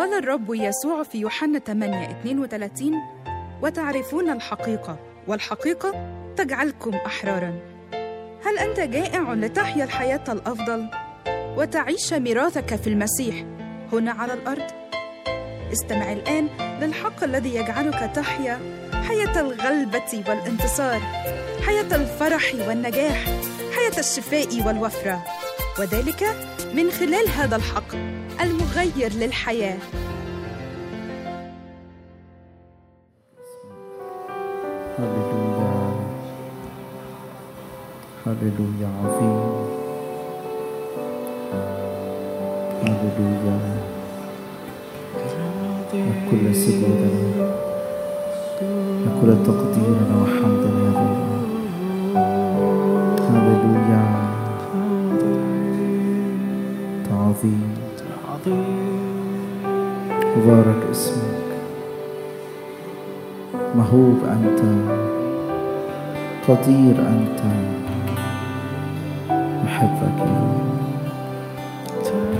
قال الرب يسوع في يوحنا 8 32 وتعرفون الحقيقة والحقيقة تجعلكم أحرارا هل أنت جائع لتحيا الحياة الأفضل وتعيش ميراثك في المسيح هنا على الأرض؟ استمع الآن للحق الذي يجعلك تحيا حياة الغلبة والانتصار حياة الفرح والنجاح حياة الشفاء والوفرة وذلك من خلال هذا الحق المغير للحياه هللويا هللويا عظيم هللويا كل سجودنا كل تقديرنا وحمدنا يا رب هللويا عظيم مبارك اسمك مهوب أنت قدير أنت نحبك يا رب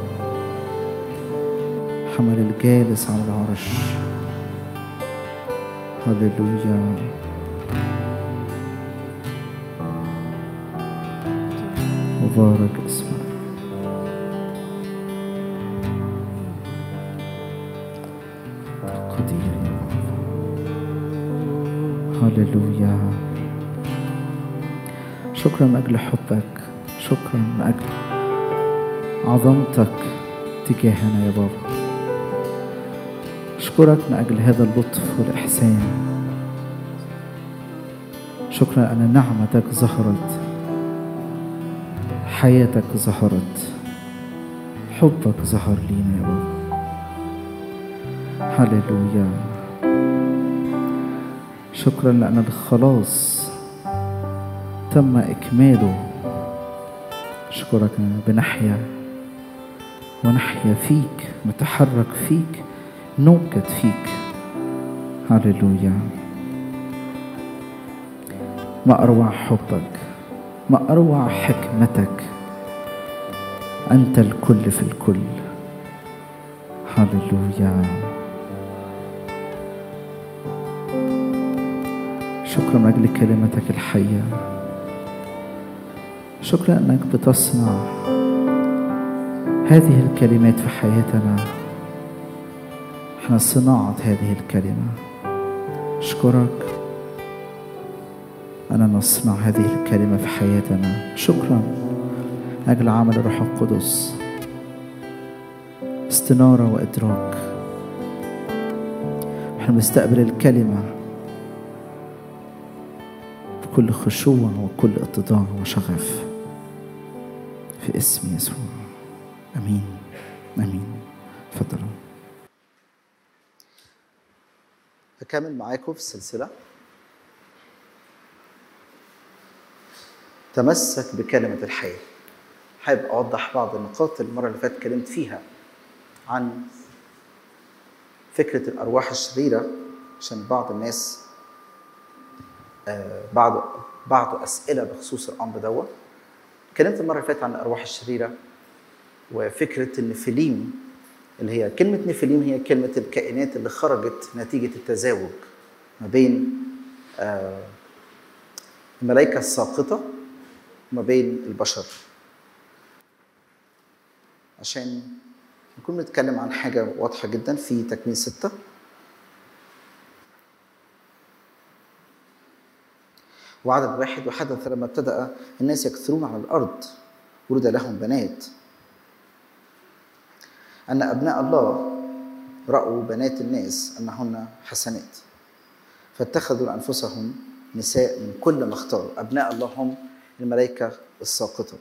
حمل الجالس على العرش هللويا مبارك اسمك قدير يا رب هللويا شكرا من أجل حبك شكرا من أجل عظمتك تجاهنا يا بابا أشكرك من أجل هذا اللطف والإحسان شكرا أن نعمتك ظهرت حياتك ظهرت حبك ظهر لينا يا بابا هللويا شكرا لأن الخلاص تم إكماله أشكرك أن بنحيا ونحيا فيك نتحرك فيك نوجد فيك هللويا ما أروع حبك ما أروع حكمتك أنت الكل في الكل هللويا شكرا من أجل كلمتك الحية شكرا أنك بتصنع هذه الكلمات في حياتنا احنا صناعة هذه الكلمة أشكرك أننا نصنع هذه الكلمة في حياتنا شكرا أجل عمل الروح القدس استنارة وإدراك احنا بنستقبل الكلمة بكل خشوع وكل اتضاع وشغف في اسم يسوع امين امين تفضلوا هكمل معاكم في السلسلة تمسك بكلمة الحياة حابب أوضح بعض النقاط المرة اللي فاتت اتكلمت فيها عن فكرة الأرواح الشريرة عشان بعض الناس آه، بعض بعض أسئلة بخصوص الأمر دوت اتكلمت المرة اللي فاتت عن الأرواح الشريرة وفكرة النفليم اللي هي كلمة نفليم هي كلمة الكائنات اللي خرجت نتيجة التزاوج ما بين آه، الملائكة الساقطة وما بين البشر عشان نكون بنتكلم عن حاجة واضحة جدا في تكوين ستة وعدد واحد وحدث لما ابتدأ الناس يكثرون على الأرض ولد لهم بنات أن أبناء الله رأوا بنات الناس أنهن حسنات فاتخذوا لأنفسهم نساء من كل ما اختاروا أبناء الله هم الملائكة الساقطة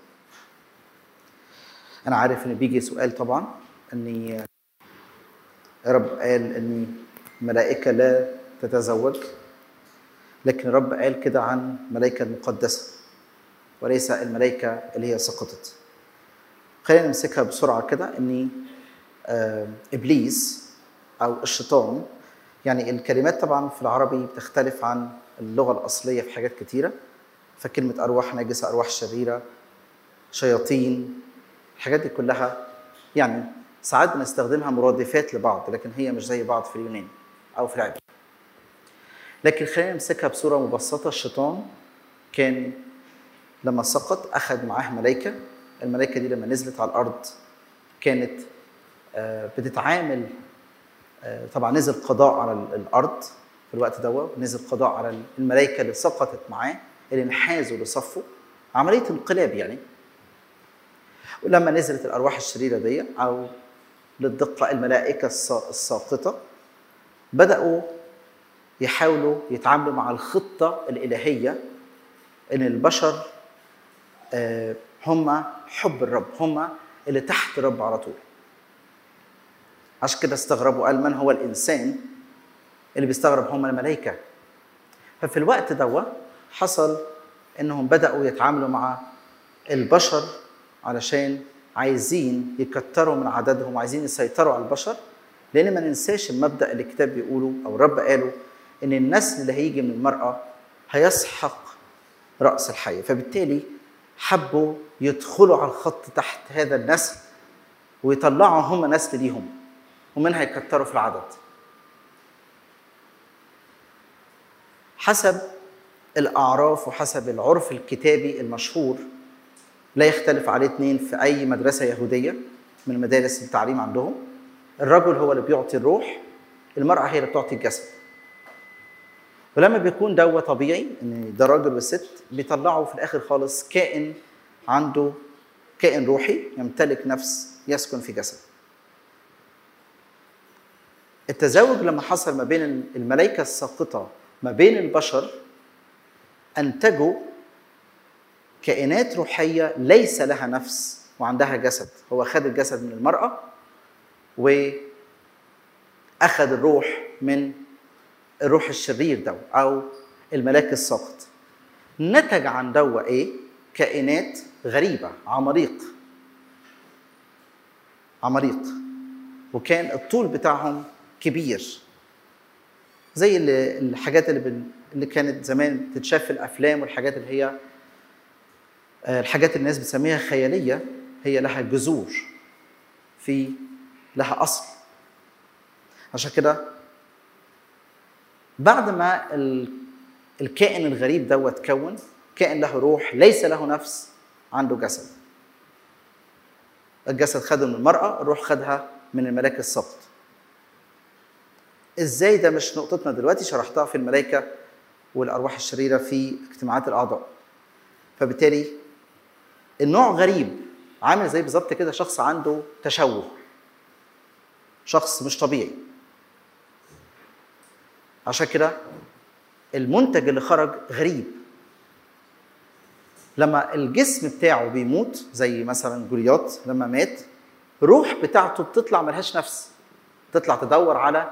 أنا عارف إن بيجي سؤال طبعا إني رب قال إن الملائكة لا تتزوج لكن الرب قال كده عن الملائكة المقدسة وليس الملائكة اللي هي سقطت خلينا نمسكها بسرعة كده إن آه، إبليس أو الشيطان يعني الكلمات طبعا في العربي بتختلف عن اللغة الأصلية في حاجات كتيرة فكلمة أرواح ناجسة أرواح شريرة شياطين الحاجات دي كلها يعني ساعات بنستخدمها مرادفات لبعض لكن هي مش زي بعض في اليوناني او في العبري لكن خلينا نمسكها بصوره مبسطه الشيطان كان لما سقط اخذ معاه ملائكه الملائكه دي لما نزلت على الارض كانت آه، بتتعامل آه، طبعا نزل قضاء على ال- الارض في الوقت ده نزل قضاء على الملائكه اللي سقطت معاه اللي انحازوا لصفه عمليه انقلاب يعني ولما نزلت الارواح الشريره دي او للدقه الملائكه السا- الساقطه بداوا يحاولوا يتعاملوا مع الخطه الالهيه ان البشر آه، هم حب الرب هم اللي تحت الرب على طول عشان كده استغربوا قال من هو الانسان اللي بيستغرب هم الملائكه ففي الوقت ده حصل انهم بداوا يتعاملوا مع البشر علشان عايزين يكتروا من عددهم عايزين يسيطروا على البشر لان ما ننساش المبدا اللي الكتاب بيقوله او الرب قاله ان النسل اللي هيجي من المراه هيسحق راس الحيه فبالتالي حبوا يدخلوا على الخط تحت هذا النسل ويطلعوا هم نسل ليهم ومنها يكتروا في العدد حسب الاعراف وحسب العرف الكتابي المشهور لا يختلف عليه اثنين في اي مدرسه يهوديه من مدارس التعليم عندهم الرجل هو اللي بيعطي الروح المراه هي اللي بتعطي الجسد ولما بيكون ده طبيعي ان ده راجل وست بيطلعوا في الاخر خالص كائن عنده كائن روحي يمتلك نفس يسكن في جسد التزاوج لما حصل ما بين الملائكه الساقطه ما بين البشر انتجوا كائنات روحيه ليس لها نفس وعندها جسد هو خد الجسد من المراه واخذ الروح من الروح الشرير ده او الملاك الساقط نتج عن دوا ايه كائنات غريبه عماليق عماليق وكان الطول بتاعهم كبير زي اللي الحاجات اللي بن اللي كانت زمان تتشاف في الافلام والحاجات اللي هي آه، الحاجات اللي الناس بتسميها خياليه هي لها جذور في لها اصل عشان كده بعد ما ال- الكائن الغريب ده اتكون كائن له روح ليس له نفس عنده جسد الجسد خده من المرأة الروح خدها من الملاك السقط ازاي ده مش نقطتنا دلوقتي شرحتها في الملائكة والأرواح الشريرة في اجتماعات الأعضاء فبالتالي النوع غريب عامل زي بالظبط كده شخص عنده تشوه شخص مش طبيعي عشان كده المنتج اللي خرج غريب لما الجسم بتاعه بيموت زي مثلا جولياط لما مات الروح بتاعته بتطلع ملهاش نفس تطلع تدور على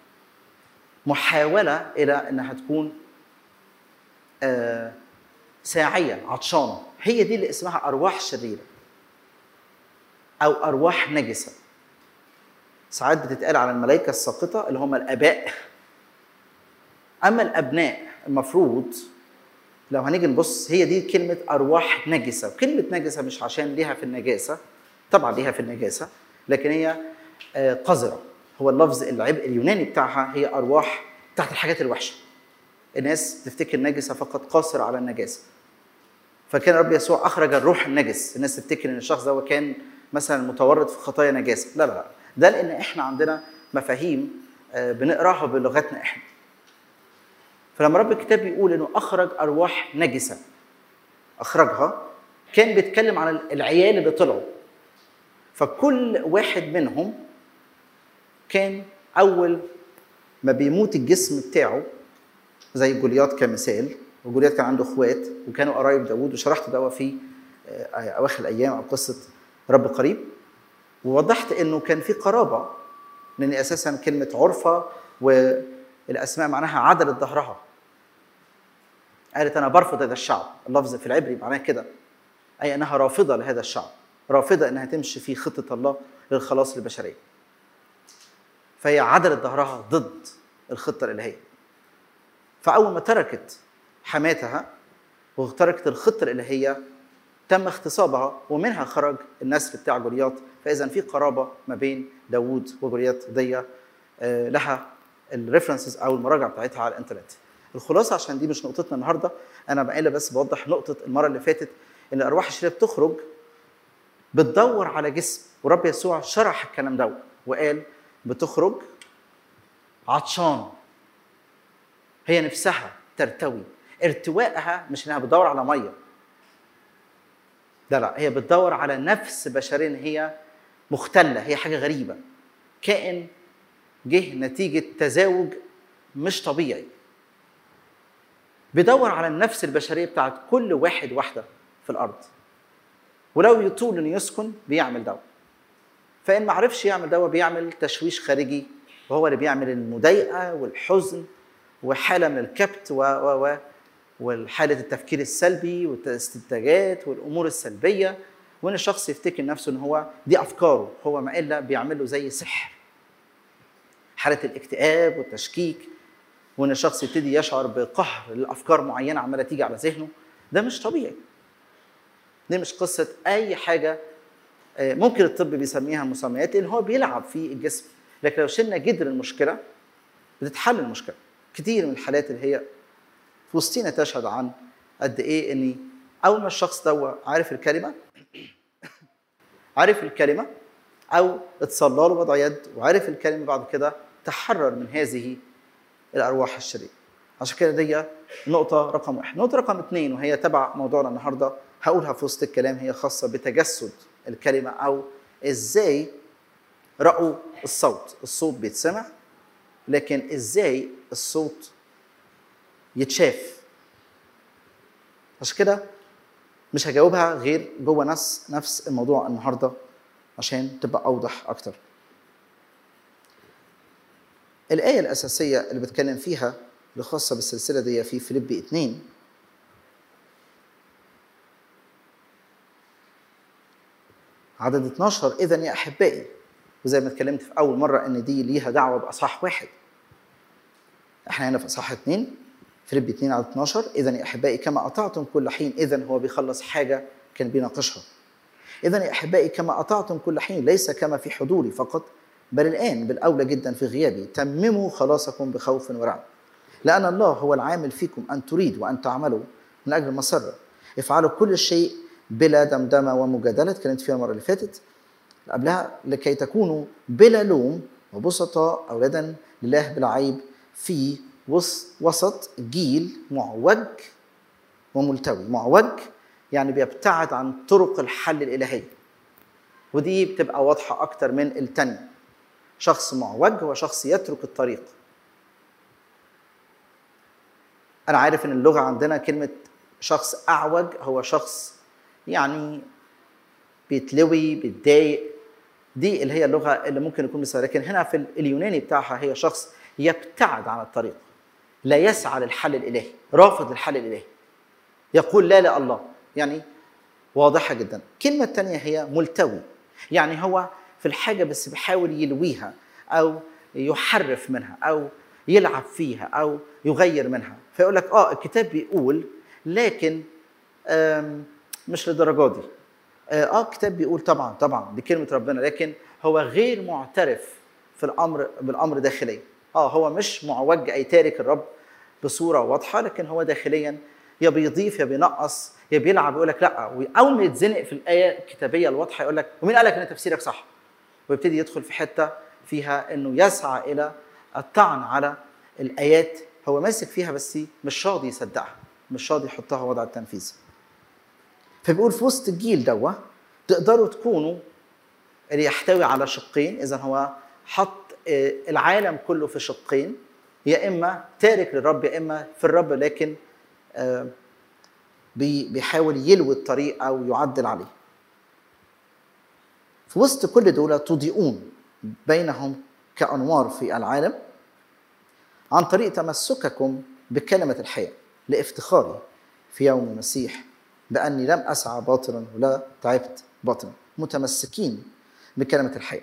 محاولة إلى إنها تكون آه، ساعية عطشانة هي دي اللي اسمها أرواح شريرة أو أرواح نجسة ساعات بتتقال على الملائكة الساقطة اللي هم الآباء أما الأبناء المفروض لو هنيجي نبص هي دي كلمة أرواح نجسة وكلمة نجسة مش عشان ليها في النجاسة طبعا ليها في النجاسة لكن هي آه، قذرة هو اللفظ العبء اليوناني بتاعها هي أرواح تحت الحاجات الوحشة الناس تفتكر نجسة فقط قاصر على النجاسة فكان رب يسوع أخرج الروح النجس الناس تفتكر إن الشخص ده كان مثلا متورط في خطايا نجاسة لا لا لا ده لأن إحنا عندنا مفاهيم آه، بنقراها بلغتنا إحنا فلما رب الكتاب بيقول انه اخرج ارواح نجسه اخرجها كان بيتكلم عن العيال اللي طلعوا فكل واحد منهم كان اول ما بيموت الجسم بتاعه زي جولياط كمثال وجولياط كان عنده اخوات وكانوا قرايب داوود وشرحت ده في آه، اواخر الايام او قصه رب قريب ووضحت انه كان في قرابه لان اساسا كلمه عرفه والاسماء معناها عدلت ظهرها قالت انا برفض هذا الشعب اللفظ في العبري معناه كده اي انها رافضه لهذا الشعب رافضه انها تمشي في خطه الله للخلاص للبشريه فهي عدلت ظهرها ضد الخطه الالهيه فاول ما تركت حماتها وتركت الخطه الالهيه تم اغتصابها ومنها خرج النسل بتاع جولياط فاذا في قرابه ما بين داوود وجولياط دي آه، لها الريفرنسز او المراجع بتاعتها على الانترنت الخلاصه عشان دي مش نقطتنا النهارده انا بقى بس بوضح نقطه المره اللي فاتت ان الارواح الشريره بتخرج بتدور على جسم ورب يسوع شرح الكلام ده وقال بتخرج عطشان هي نفسها ترتوي ارتوائها مش انها بتدور على ميه لا لا هي بتدور على نفس بشريه هي مختله هي حاجه غريبه كائن جه نتيجه تزاوج مش طبيعي بيدور على النفس البشريه بتاعت كل واحد واحده في الارض ولو يطول انه يسكن بيعمل دواء فان ما عرفش يعمل دواء بيعمل تشويش خارجي وهو اللي بيعمل المضايقه والحزن وحاله من الكبت و و و وحاله التفكير السلبي والاستنتاجات والامور السلبيه وان الشخص يفتكر نفسه ان هو دي افكاره هو ما الا بيعمل له زي سحر حاله الاكتئاب والتشكيك وان الشخص يبتدي يشعر بقهر لافكار معينه عماله تيجي على ذهنه ده مش طبيعي دي مش قصه اي حاجه آه، ممكن الطب بيسميها مسميات لان هو بيلعب في الجسم لكن لو شلنا جذر المشكله بتتحل المشكله كتير من الحالات اللي هي في وسطينا تشهد عن قد ايه اني اول ما الشخص ده عارف الكلمه عارف الكلمه او اتصلى له وضع يد وعرف الكلمه بعد كده تحرر من هذه الارواح الشريره عشان كده دي نقطة رقم واحد، نقطة رقم اثنين وهي تبع موضوعنا النهاردة هقولها في وسط الكلام هي خاصة بتجسد الكلمة أو إزاي رأوا الصوت، الصوت بيتسمع لكن إزاي الصوت يتشاف عشان كده مش هجاوبها غير جوه نفس نفس الموضوع النهارده عشان تبقى اوضح اكتر الآية الأساسية اللي بتكلم فيها اللي خاصة بالسلسلة دي في فيليبي 2 عدد 12 إذا يا أحبائي وزي ما اتكلمت في أول مرة إن دي ليها دعوة بأصحاح واحد احنا هنا في أصحاح 2 فيليبي 2 عدد 12 إذا يا أحبائي كما أطعتم كل حين إذا هو بيخلص حاجة كان بيناقشها إذا يا أحبائي كما أطعتم كل حين ليس كما في حضوري فقط بل الآن بالأولى جدا في غيابي تمموا خلاصكم بخوف ورعب لأن الله هو العامل فيكم أن تريد وأن تعملوا من أجل المسرة افعلوا كل شيء بلا دمدمة ومجادلة اتكلمت فيها المرة اللي فاتت قبلها لكي تكونوا بلا لوم وبسطاء أولادا لله بلا عيب في وسط جيل معوج وملتوي معوج يعني بيبتعد عن طرق الحل الإلهية ودي بتبقى واضحة أكتر من التانية شخص معوج هو شخص يترك الطريق أنا عارف إن اللغة عندنا كلمة شخص أعوج هو شخص يعني بيتلوي بيتضايق دي اللي هي اللغة اللي ممكن يكون مثال لكن هنا في اليوناني بتاعها هي شخص يبتعد عن الطريق لا يسعى للحل الإلهي رافض الحل الإلهي يقول لا لا الله يعني واضحة جدا الكلمة الثانية هي ملتوي يعني هو في الحاجة بس بيحاول يلويها أو يحرف منها أو يلعب فيها أو يغير منها فيقول لك آه الكتاب بيقول لكن مش للدرجة دي اه الكتاب بيقول طبعا طبعا دي كلمة ربنا لكن هو غير معترف في الأمر بالأمر داخليا اه هو مش معوج أي تارك الرب بصورة واضحة لكن هو داخليا يا بيضيف يا بينقص يا بيلعب يقول لك لا واول ما يتزنق في الايه الكتابيه الواضحه يقول لك ومين قال لك ان تفسيرك صح؟ ويبتدي يدخل في حته فيها انه يسعى الى الطعن على الايات هو ماسك فيها بس مش راضي يصدقها مش راضي يحطها وضع التنفيذ فبيقول في وسط الجيل دوا تقدروا تكونوا اللي يحتوي على شقين اذا هو حط العالم كله في شقين يا اما تارك للرب يا اما في الرب لكن بيحاول يلوي الطريق او يعدل عليه في وسط كل دول تضيئون بينهم كانوار في العالم عن طريق تمسككم بكلمه الحياه لافتخاري في يوم المسيح باني لم اسعى باطلا ولا تعبت باطلا متمسكين بكلمه الحياه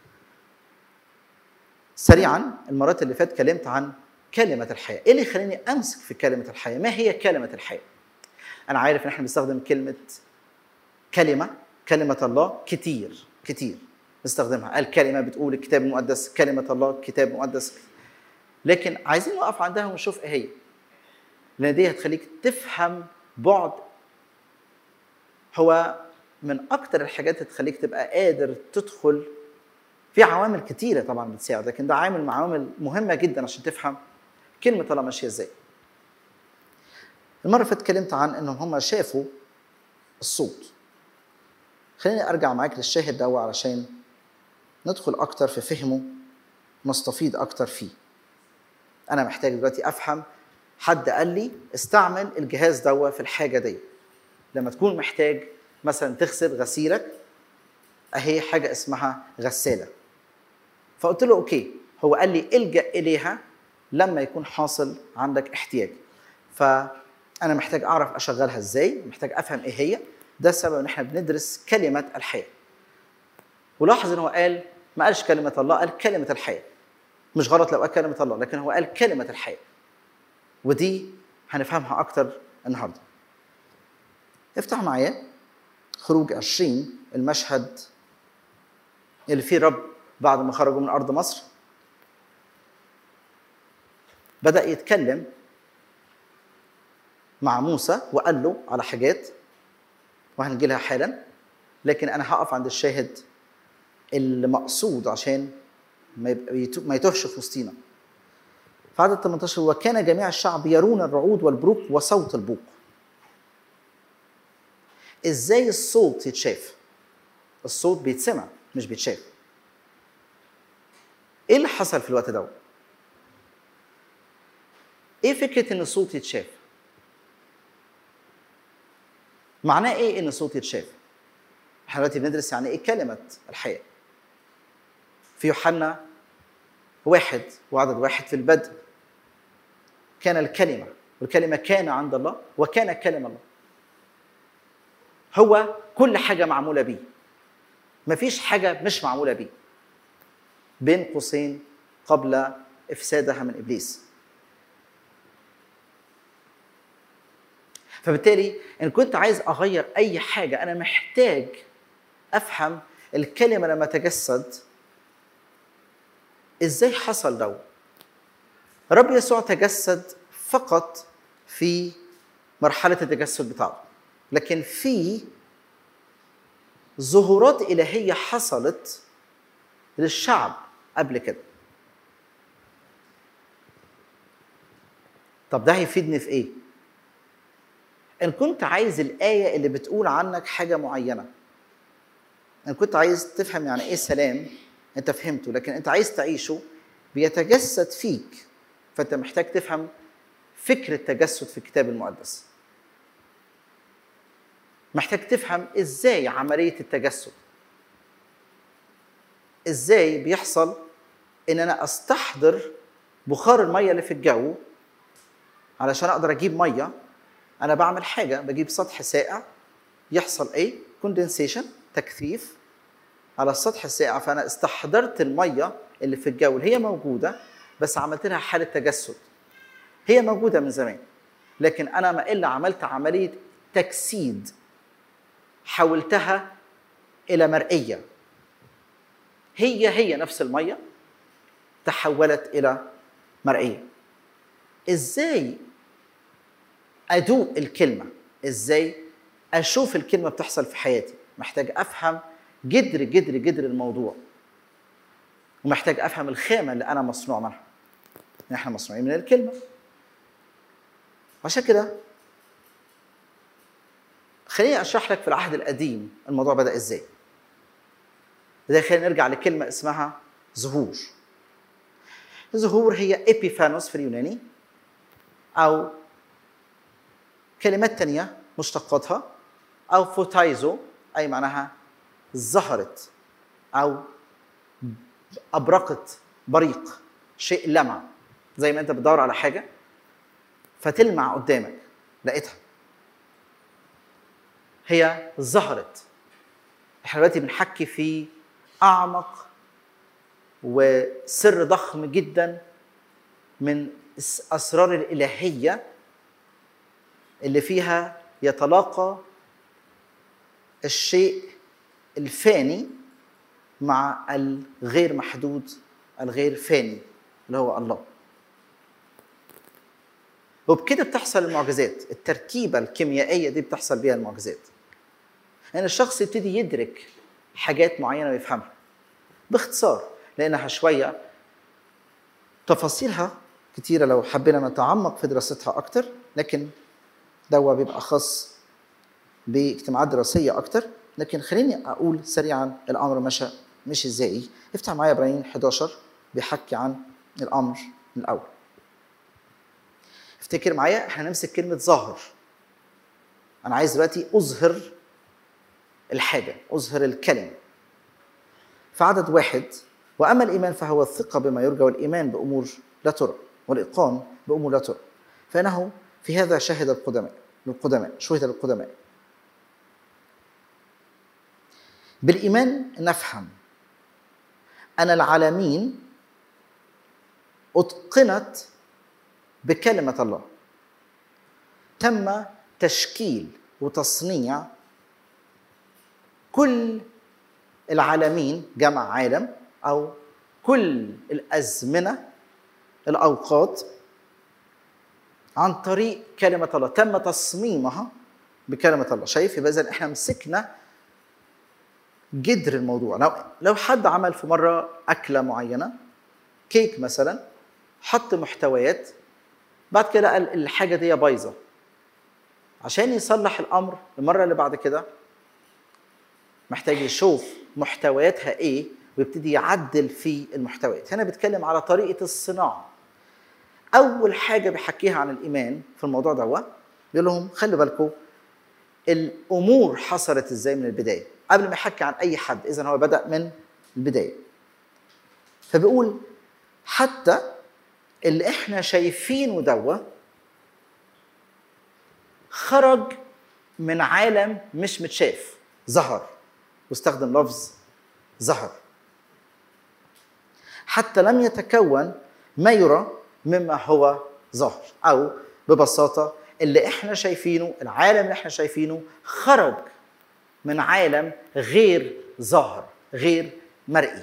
سريعا المرات اللي فات كلمت عن كلمة الحياة، إيه اللي يخليني أمسك في كلمة الحياة؟ ما هي كلمة الحياة؟ أنا عارف إن إحنا بنستخدم كلمة كلمه كلمه الله كتير كتير نستخدمها الكلمه بتقول الكتاب المقدس كلمه الله الكتاب المقدس لكن عايزين نقف عندها ونشوف ايه هي لان دي هتخليك تفهم بعد هو من اكتر الحاجات اللي تخليك تبقى قادر تدخل في عوامل كتيرة طبعا بتساعد لكن ده عامل من عوامل مهمة جدا عشان تفهم كلمة الله ماشية ازاي. المرة اللي فاتت اتكلمت عن انهم هم شافوا الصوت. خليني ارجع معاك للشاهد ده علشان ندخل اكتر في فهمه نستفيد اكتر فيه. انا محتاج دلوقتي افهم حد قال لي استعمل الجهاز ده في الحاجة دي. لما تكون محتاج مثلا تغسل غسيلك اهي حاجه اسمها غساله فقلت له اوكي هو قال لي الجا اليها لما يكون حاصل عندك احتياج فانا محتاج اعرف اشغلها ازاي محتاج افهم ايه هي ده السبب ان احنا بندرس كلمه الحياه ولاحظ ان هو قال ما قالش كلمه الله قال كلمه الحياه مش غلط لو قال كلمه الله لكن هو قال كلمه الحياه ودي هنفهمها اكتر النهارده افتح معايا خروج 20 المشهد اللي فيه الرب بعد ما خرجوا من ارض مصر بدا يتكلم مع موسى وقال له على حاجات وهنجي لها حالا لكن انا هقف عند الشاهد المقصود عشان ما ما يتوهش في وسطينا في عدد 18 وكان جميع الشعب يرون الرعود والبروق وصوت البوق ازاي الصوت يتشاف الصوت بيتسمع مش بيتشاف ايه اللي حصل في الوقت ده ايه فكره ان الصوت يتشاف معناه ايه ان الصوت يتشاف احنا دلوقتي بندرس يعني ايه كلمه الحياه في يوحنا واحد وعدد واحد في البدء كان الكلمه والكلمه كان عند الله وكان كلمه الله هو كل حاجه معموله بيه مفيش حاجه مش معموله بيه بين قوسين قبل افسادها من ابليس فبالتالي ان كنت عايز اغير اي حاجه انا محتاج افهم الكلمه لما تجسد ازاي حصل ده رب يسوع تجسد فقط في مرحله التجسد بتاعته لكن في ظهورات الهيه حصلت للشعب قبل كده طب ده هيفيدني في ايه ان كنت عايز الايه اللي بتقول عنك حاجه معينه ان كنت عايز تفهم يعني ايه سلام انت فهمته لكن انت عايز تعيشه بيتجسد فيك فانت محتاج تفهم فكر التجسد في الكتاب المقدس محتاج تفهم ازاي عمليه التجسد ازاي بيحصل ان انا استحضر بخار الميه اللي في الجو علشان اقدر اجيب ميه انا بعمل حاجه بجيب سطح ساقع يحصل ايه كوندنسيشن تكثيف على السطح الساقع فانا استحضرت الميه اللي في الجو اللي هي موجوده بس عملت لها حاله تجسد هي موجوده من زمان لكن انا ما الا عملت عمليه تجسيد حولتها الى مرئيه هي هي نفس الميه تحولت الى مرئيه ازاي ادوق الكلمه ازاي اشوف الكلمه بتحصل في حياتي محتاج افهم جدر جدر جدر الموضوع ومحتاج افهم الخامه اللي انا مصنوع منها احنا مصنوعين من الكلمه عشان كده خليني اشرح لك في العهد القديم الموضوع بدا ازاي بداية خلينا نرجع لكلمة اسمها ظهور الظهور هي إبيفانوس في اليوناني أو كلمات تانية مشتقاتها أو فوتايزو أي معناها ظهرت أو أبرقت بريق شيء لمع زي ما أنت بتدور على حاجة فتلمع قدامك لقيتها هي ظهرت احنا دلوقتي بنحكي في اعمق وسر ضخم جدا من اسرار الالهيه اللي فيها يتلاقى الشيء الفاني مع الغير محدود الغير فاني اللي هو الله وبكده بتحصل المعجزات التركيبة الكيميائية دي بتحصل بيها المعجزات يعني الشخص يبتدي يدرك حاجات معينة ويفهمها باختصار لأنها شوية تفاصيلها كتيرة لو حبينا نتعمق في دراستها أكتر لكن دوا بيبقى خاص باجتماعات دراسية أكتر لكن خليني أقول سريعا الأمر مشى مش إزاي افتح معايا إبراهيم 11 بيحكي عن الأمر من الأول افتكر معايا احنا نمسك كلمة ظاهر أنا عايز دلوقتي أظهر الحاجة أظهر الكلمة فعدد واحد وأما الإيمان فهو الثقة بما يرجى والإيمان بأمور لا ترى والإيقان بأمور لا ترى فإنه في هذا شهد القدماء للقدماء شهد للقدماء بالإيمان نفهم أن العالمين أتقنت بكلمة الله تم تشكيل وتصنيع كل العالمين جمع عالم أو كل الأزمنة الأوقات عن طريق كلمة الله تم تصميمها بكلمة الله شايف يبقى إذا إحنا مسكنا جذر الموضوع لو لو حد عمل في مرة أكلة معينة كيك مثلا حط محتويات بعد كده قال الحاجة دي بايظة عشان يصلح الأمر المرة اللي بعد كده محتاج يشوف محتوياتها إيه ويبتدي يعدل في المحتويات هنا بيتكلم على طريقة الصناعة أول حاجة بيحكيها عن الإيمان في الموضوع ده بيقول لهم خلي بالكم الأمور حصلت إزاي من البداية قبل ما يحكي عن أي حد إذا هو بدأ من البداية فبيقول حتى اللي احنا شايفينه دوا خرج من عالم مش متشاف ظهر واستخدم لفظ ظهر حتى لم يتكون ما يرى مما هو ظاهر او ببساطه اللي احنا شايفينه العالم اللي احنا شايفينه خرج من عالم غير ظاهر غير مرئي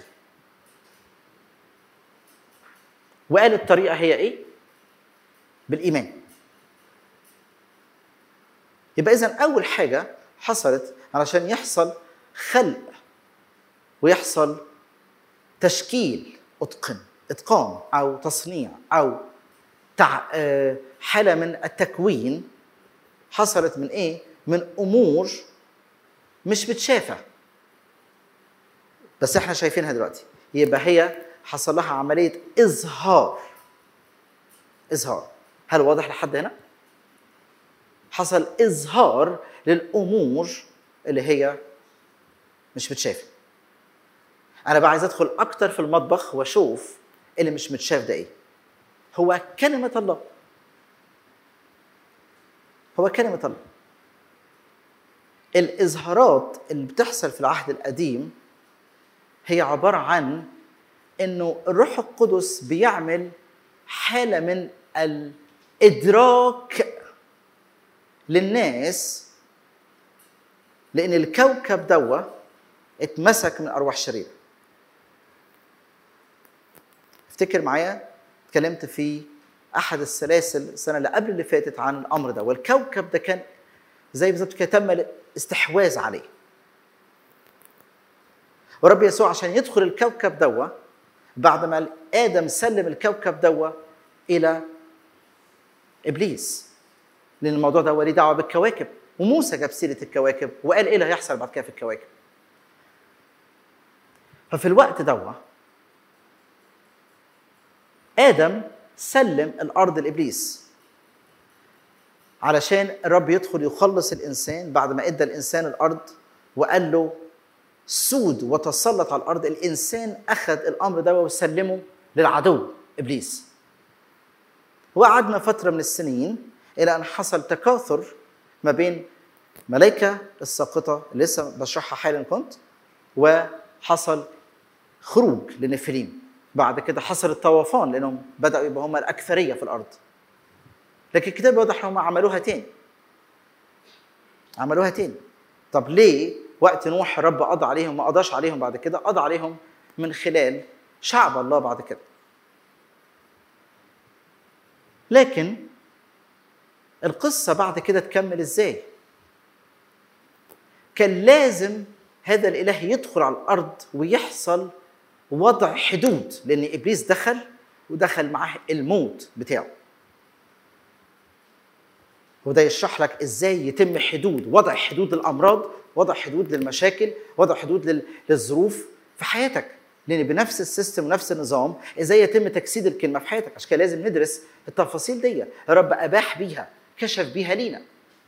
وقال الطريقه هي ايه بالايمان يبقى اذا اول حاجه حصلت علشان يحصل خلق ويحصل تشكيل اتقن اتقان او تصنيع او تع... حاله من التكوين حصلت من ايه من امور مش متشافه بس احنا شايفينها دلوقتي يبقى هي حصل لها عمليه اظهار اظهار هل واضح لحد هنا حصل اظهار للامور اللي هي مش متشافه انا بقى عايز ادخل اكتر في المطبخ واشوف اللي مش متشاف ده ايه هو كلمه الله هو كلمه الله الاظهارات اللي بتحصل في العهد القديم هي عباره عن انه الروح القدس بيعمل حاله من الادراك للناس لان الكوكب دوا اتمسك من ارواح شريره افتكر معايا اتكلمت في احد السلاسل السنه اللي قبل اللي فاتت عن الامر ده والكوكب ده كان زي بالظبط كده تم الاستحواذ عليه ورب يسوع عشان يدخل الكوكب دوا بعد ما ادم سلم الكوكب دوا الى ابليس لان الموضوع ده ليه دعوه بالكواكب وموسى جاب سيره الكواكب وقال ايه اللي هيحصل بعد كده في الكواكب ففي الوقت دوا ادم سلم الارض لابليس علشان الرب يدخل يخلص الانسان بعد ما ادى الانسان الارض وقال له سود وتسلط على الارض الانسان اخذ الامر ده وسلمه للعدو ابليس وقعدنا فتره من السنين الى ان حصل تكاثر ما بين ملائكه الساقطه اللي لسه بشرحها حالا كنت وحصل خروج لنفليم بعد كده حصل الطوفان لانهم بداوا يبقى هم الاكثريه في الارض لكن الكتاب واضح انهم عملوها تاني عملوها تاني طب ليه وقت نوح الرب قضى عليهم ما قضاش عليهم بعد كده قضى عليهم من خلال شعب الله بعد كده لكن القصة بعد كده تكمل ازاي كان لازم هذا الاله يدخل على الارض ويحصل وضع حدود لان ابليس دخل ودخل معاه الموت بتاعه وده يشرح لك ازاي يتم حدود وضع حدود للامراض وضع حدود للمشاكل وضع حدود لل- للظروف في حياتك لان بنفس السيستم ونفس النظام ازاي يتم تجسيد الكلمه في حياتك عشان كده لازم ندرس التفاصيل دي الرب اباح بيها كشف بيها لينا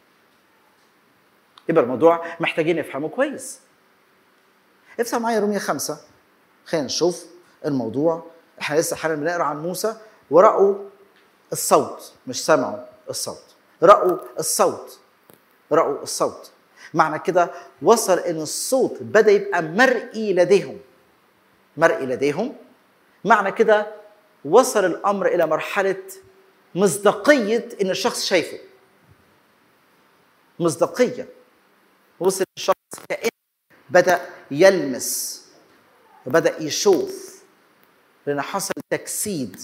يبقى الموضوع محتاجين نفهمه كويس افتح معايا رومية خمسة خلينا نشوف الموضوع احنا لسه حالا بنقرا عن موسى ورأوا الصوت مش سمعوا الصوت رأوا الصوت رأوا الصوت معنى كده وصل ان الصوت بدا يبقى مرئي لديهم مرئي لديهم معنى كده وصل الامر الى مرحله مصداقيه ان الشخص شايفه مصداقيه وصل الشخص كأن بدا يلمس وبدا يشوف لان حصل تجسيد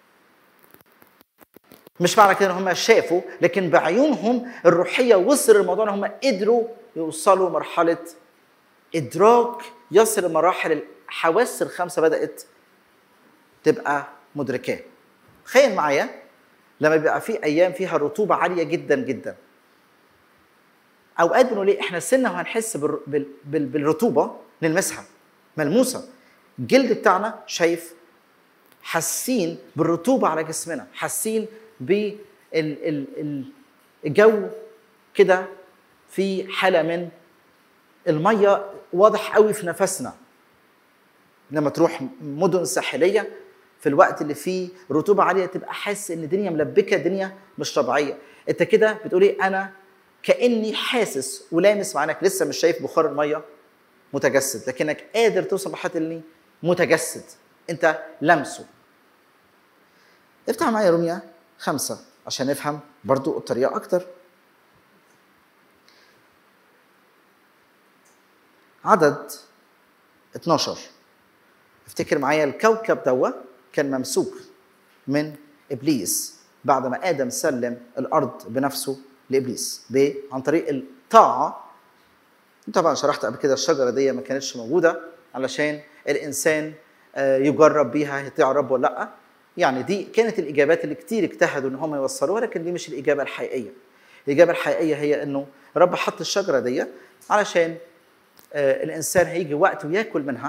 مش معنى كده ان هم شافوا لكن بعيونهم الروحيه وصل الموضوع ان هم قدروا يوصلوا مرحله ادراك يصل لمراحل الحواس الخمسه بدات تبقى مدركاه تخيل معايا لما بيبقى في ايام فيها رطوبه عاليه جدا جدا اوقات بنقول ايه احنا سنه وهنحس بال... بال... بال... بالرطوبه نلمسها ملموسه الجلد بتاعنا شايف حاسين بالرطوبه على جسمنا حاسين بالجو كده في حاله من الميه واضح قوي في نفسنا لما تروح مدن ساحليه في الوقت اللي فيه رطوبه عاليه تبقى حاسس ان الدنيا ملبكه الدنيا مش طبيعيه انت كده بتقول ايه انا كاني حاسس ولامس مع انك لسه مش شايف بخار الميه متجسد لكنك قادر توصل لمرحله اللي متجسد انت لمسه افتح معايا روميا خمسة عشان نفهم برضو الطريقة أكتر عدد 12 افتكر معايا الكوكب دوا كان ممسوك من إبليس بعد ما آدم سلم الأرض بنفسه لإبليس ب- عن طريق الطاعة طبعا شرحت قبل كده الشجرة دي ما كانتش موجودة علشان الإنسان آه، يجرب بيها يطيع رب ولا لأ يعني دي كانت الإجابات اللي كتير اجتهدوا إن هم يوصلوها لكن دي مش الإجابة الحقيقية الإجابة الحقيقية هي إنه رب حط الشجرة دي علشان آه، الإنسان هيجي وقت وياكل منها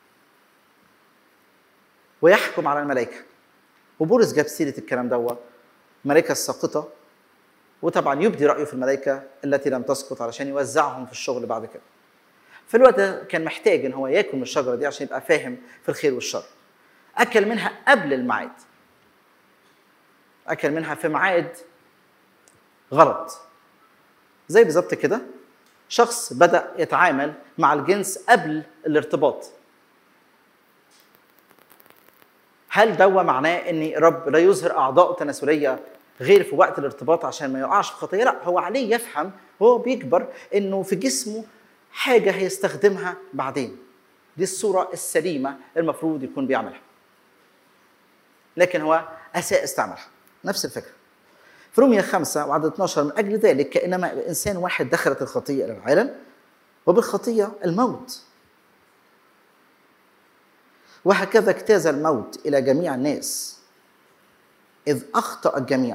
ويحكم على الملائكة وبولس جاب سيرة الكلام دوا الملائكة الساقطة وطبعا يبدي رأيه في الملائكة التي لم تسقط علشان يوزعهم في الشغل بعد كده في الوقت ده كان محتاج ان هو ياكل من الشجره دي عشان يبقى فاهم في الخير والشر اكل منها قبل الميعاد اكل منها في ميعاد غلط زي بالظبط كده شخص بدا يتعامل مع الجنس قبل الارتباط هل دوا معناه ان رب لا يظهر اعضاء تناسليه غير في وقت الارتباط عشان ما يقعش في خطيه لا هو عليه يفهم وهو بيكبر انه في جسمه حاجه هيستخدمها بعدين دي الصوره السليمه المفروض يكون بيعملها لكن هو اساء استعملها نفس الفكره في رومية خمسة وعدد 12 من أجل ذلك كإنما إنسان واحد دخلت الخطية إلى العالم وبالخطية الموت وهكذا اجتاز الموت إلى جميع الناس إذ أخطأ الجميع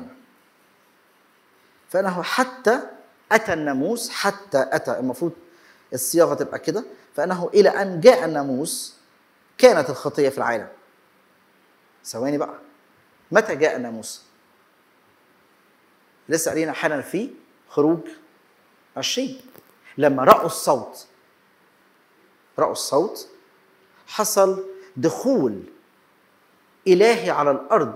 فإنه حتى أتى الناموس حتى أتى المفروض الصياغة تبقى كده فإنه إلى أن جاء الناموس كانت الخطية في العالم ثواني بقى متى جاء الناموس؟ لسه قايلين حالا في خروج 20 لما رأوا الصوت رأوا الصوت حصل دخول إلهي على الأرض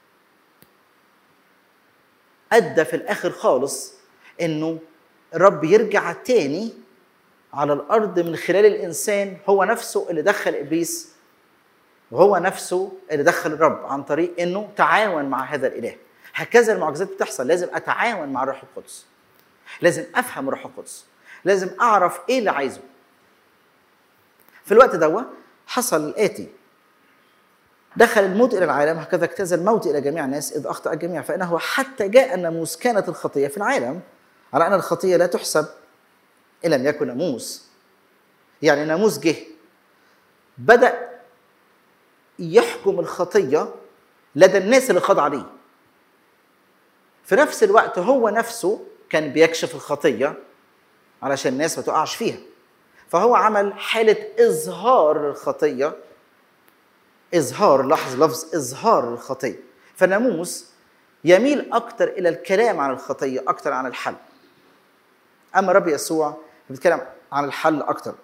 أدى في الآخر خالص إنه الرب يرجع تاني على الأرض من خلال الإنسان هو نفسه اللي دخل إبليس وهو نفسه اللي دخل الرب عن طريق إنه تعاون مع هذا الإله هكذا المعجزات بتحصل لازم أتعاون مع الروح القدس لازم أفهم الروح القدس لازم اعرف ايه اللي عايزه في الوقت ده حصل الاتي دخل الموت الى العالم هكذا اجتاز الموت الى جميع الناس اذ اخطا الجميع فانه حتى جاء الناموس كانت الخطيه في العالم على ان الخطيه لا تحسب ان لم يكن ناموس يعني الناموس جه بدا يحكم الخطيه لدى الناس اللي خاض عليه في نفس الوقت هو نفسه كان بيكشف الخطيه علشان الناس ما تقعش فيها فهو عمل حاله اظهار الخطيه اظهار لاحظ لفظ اظهار الخطيه فالناموس يميل اكتر الى الكلام عن الخطيه اكتر عن الحل اما رب يسوع بيتكلم عن الحل اكتر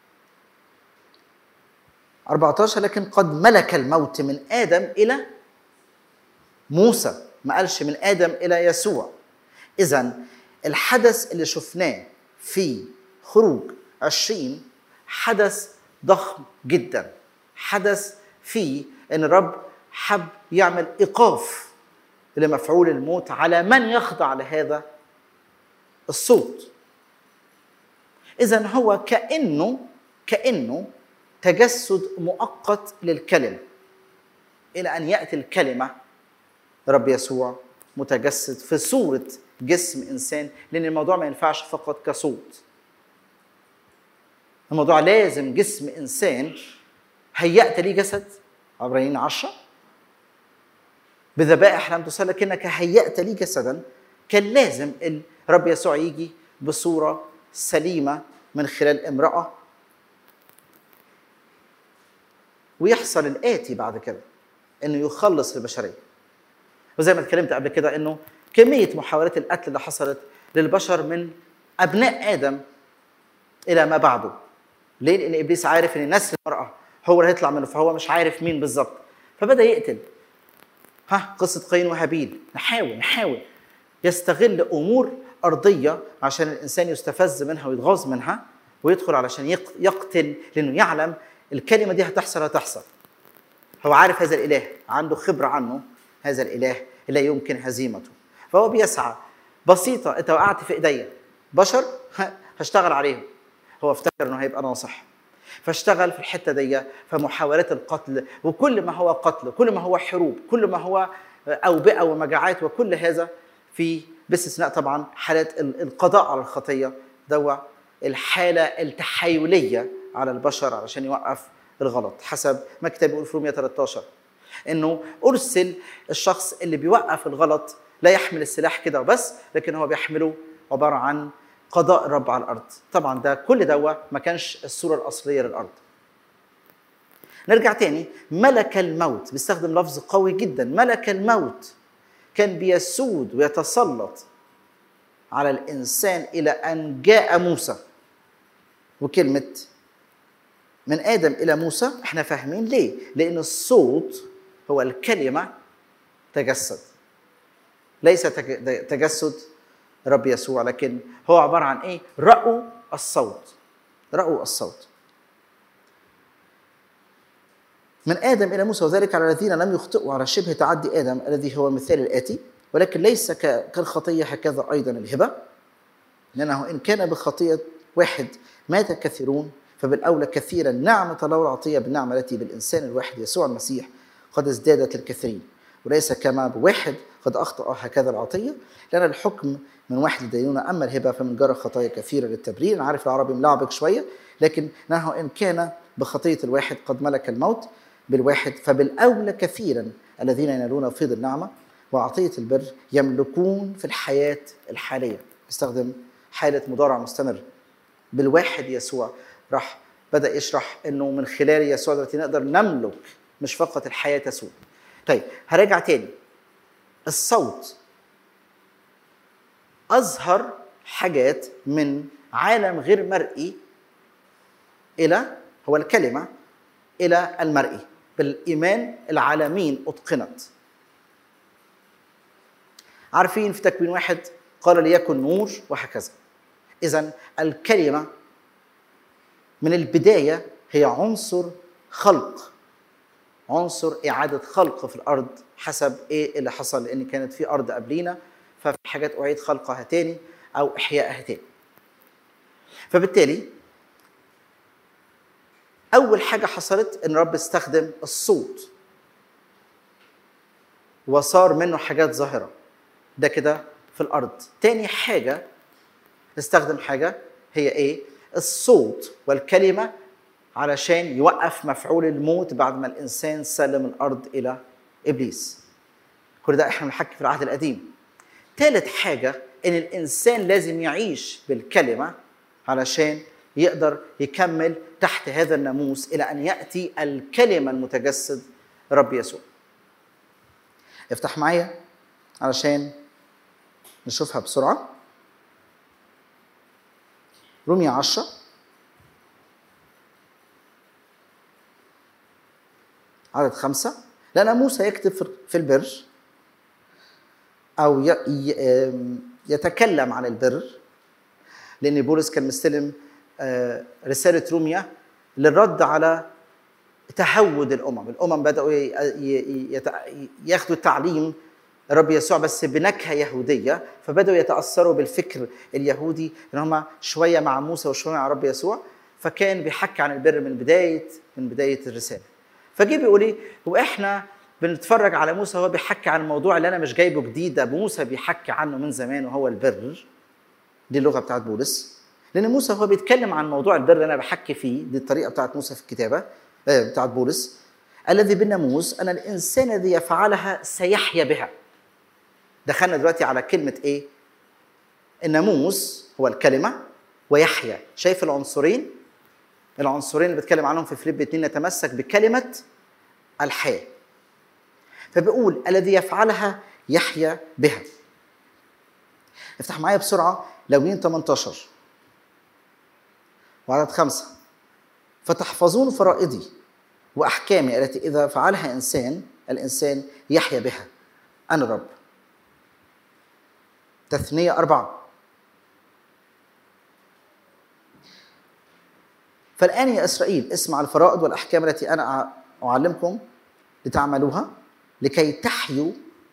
14 لكن قد ملك الموت من ادم الى موسى ما قالش من ادم الى يسوع اذا الحدث اللي شفناه في خروج 20 حدث ضخم جدا حدث فيه ان الرب حب يعمل ايقاف لمفعول الموت على من يخضع لهذا الصوت اذا هو كانه كانه تجسد مؤقت للكلمه الى ان ياتي الكلمه رب يسوع متجسد في صوره جسم انسان لان الموضوع ما ينفعش فقط كصوت الموضوع لازم جسم انسان هيأت لي جسد عبرانيين عشرة بذبائح لم تصل لكنك هيأت لي جسدا كان لازم الرب يسوع يجي بصورة سليمة من خلال امرأة ويحصل الآتي بعد كده إنه يخلص البشرية وزي ما اتكلمت قبل كده إنه كمية محاولات القتل اللي حصلت للبشر من أبناء آدم إلى ما بعده ليه؟ لأن إبليس عارف إن نسل المرأة هو اللي هيطلع منه فهو مش عارف مين بالظبط فبدا يقتل ها قصه قايين وهابيل نحاول نحاول يستغل امور ارضيه عشان الانسان يستفز منها ويتغاظ منها ويدخل علشان يقتل لانه يعلم الكلمه دي هتحصل هتحصل هو عارف هذا الاله عنده خبره عنه هذا الاله لا يمكن هزيمته فهو بيسعى بسيطه انت وقعت في ايديا بشر هشتغل عليهم هو افتكر انه هيبقى ناصح فاشتغل في الحته دي فمحاولات القتل وكل ما هو قتل كل ما هو حروب كل ما هو اوبئه ومجاعات وكل هذا في باستثناء طبعا حالات القضاء على الخطيه دوا الحاله التحايليه على البشر علشان يوقف الغلط حسب ما الكتاب بيقول في رومية 13 انه ارسل الشخص اللي بيوقف الغلط لا يحمل السلاح كده وبس لكن هو بيحمله عباره عن قضاء الرب على الارض طبعا ده كل دوا ما كانش الصوره الاصليه للارض نرجع تاني ملك الموت بيستخدم لفظ قوي جدا ملك الموت كان بيسود ويتسلط على الانسان الى ان جاء موسى وكلمه من ادم الى موسى احنا فاهمين ليه لان الصوت هو الكلمه تجسد ليس تجسد رب يسوع لكن هو عباره عن ايه رأوا الصوت رأوا الصوت من ادم الى موسى وذلك على الذين لم يخطئوا على شبه تعدي ادم الذي هو مثال الاتي ولكن ليس كالخطيه هكذا ايضا الهبه لانه ان كان بخطيه واحد مات كثيرون فبالاولى كثيرا نعمه الله العطيه بالنعمه التي بالانسان الواحد يسوع المسيح قد ازدادت للكثيرين وليس كما بواحد قد اخطا هكذا العطيه لان الحكم من واحد لدينونة اما الهبه فمن جرى خطايا كثيره للتبرير انا عارف العربي ملعبك شويه لكن انه ان كان بخطيه الواحد قد ملك الموت بالواحد فبالاولى كثيرا الذين ينالون فيض النعمه وعطيه البر يملكون في الحياه الحاليه استخدم حاله مضارع مستمر بالواحد يسوع راح بدا يشرح انه من خلال يسوع دلوقتي نقدر نملك مش فقط الحياه تسود طيب هراجع تاني الصوت اظهر حاجات من عالم غير مرئي الى هو الكلمه الى المرئي بالايمان العالمين اتقنت عارفين في تكوين واحد قال ليكن نور وهكذا اذا الكلمه من البدايه هي عنصر خلق عنصر اعاده خلق في الارض حسب ايه اللي حصل لان كانت في ارض قبلينا ففي حاجات اعيد خلقها تاني او احيائها تاني فبالتالي اول حاجه حصلت ان رب استخدم الصوت وصار منه حاجات ظاهره ده كده في الارض تاني حاجه استخدم حاجه هي ايه الصوت والكلمه علشان يوقف مفعول الموت بعد ما الانسان سلم الارض الى ابليس كل ده احنا بنحكي في العهد القديم ثالث حاجه ان الانسان لازم يعيش بالكلمه علشان يقدر يكمل تحت هذا الناموس الى ان ياتي الكلمه المتجسد رب يسوع افتح معايا علشان نشوفها بسرعه رومية عشرة عدد خمسة لأن موسى يكتب في- في البر أو ي- ي- يتكلم عن البر لأن بولس كان مستلم آه، رسالة روميا للرد على تهود الأمم الأمم بدأوا ي- ي- يت- ياخدوا تعليم الرب يسوع بس بنكهة يهودية فبدأوا يتأثروا بالفكر اليهودي إن هم شوية مع موسى وشوية مع الرب يسوع فكان بيحكي عن البر من بداية من بداية الرسالة فجه بيقول ايه هو احنا بنتفرج على موسى وهو بيحكي عن الموضوع اللي انا مش جايبه جديد ده موسى بيحكي عنه من زمان وهو البر دي اللغه بتاعت بولس لان موسى هو بيتكلم عن موضوع البر اللي انا بحكي فيه دي الطريقه بتاعت موسى في الكتابه آه، بتاعت بولس الذي بالناموس ان الانسان الذي يفعلها سيحيا بها دخلنا دلوقتي على كلمه ايه الناموس هو الكلمه ويحيا شايف العنصرين العنصرين اللي بتكلم عنهم في فيليب 2 نتمسك بكلمه الحياه فبيقول الذي يفعلها يحيا بها افتح معايا بسرعه لوين 18 وعدد خمسة فتحفظون فرائضي وأحكامي التي إذا فعلها إنسان الإنسان يحيا بها أنا الرب تثنية أربعة فالآن يا إسرائيل اسمع الفرائض والأحكام التي أنا أعلمكم لتعملوها لكي تحيوا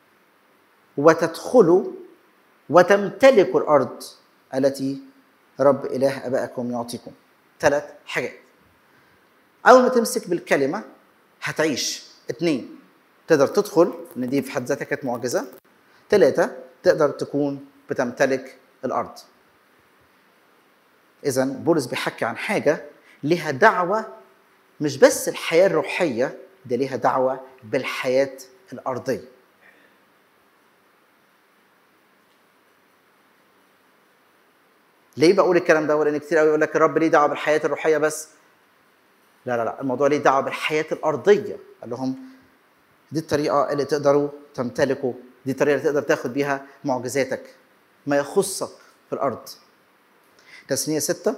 وتدخلوا وتمتلكوا الأرض التي رب إله أبائكم يعطيكم ثلاث حاجات أول ما تمسك بالكلمة هتعيش اثنين تقدر تدخل ان دي في حد ذاتها كانت معجزه ثلاثه تقدر تكون بتمتلك الارض اذا بولس بيحكي عن حاجه لها دعوه مش بس الحياه الروحيه ده ليها دعوه بالحياه الارضيه ليه بقول الكلام ده لان كتير قوي يقول لك الرب ليه دعوه بالحياه الروحيه بس لا لا لا الموضوع ليه دعوه بالحياه الارضيه قال لهم دي الطريقه اللي تقدروا تمتلكوا دي الطريقه اللي تقدر تاخد بيها معجزاتك ما يخصك في الارض تثنيه ستة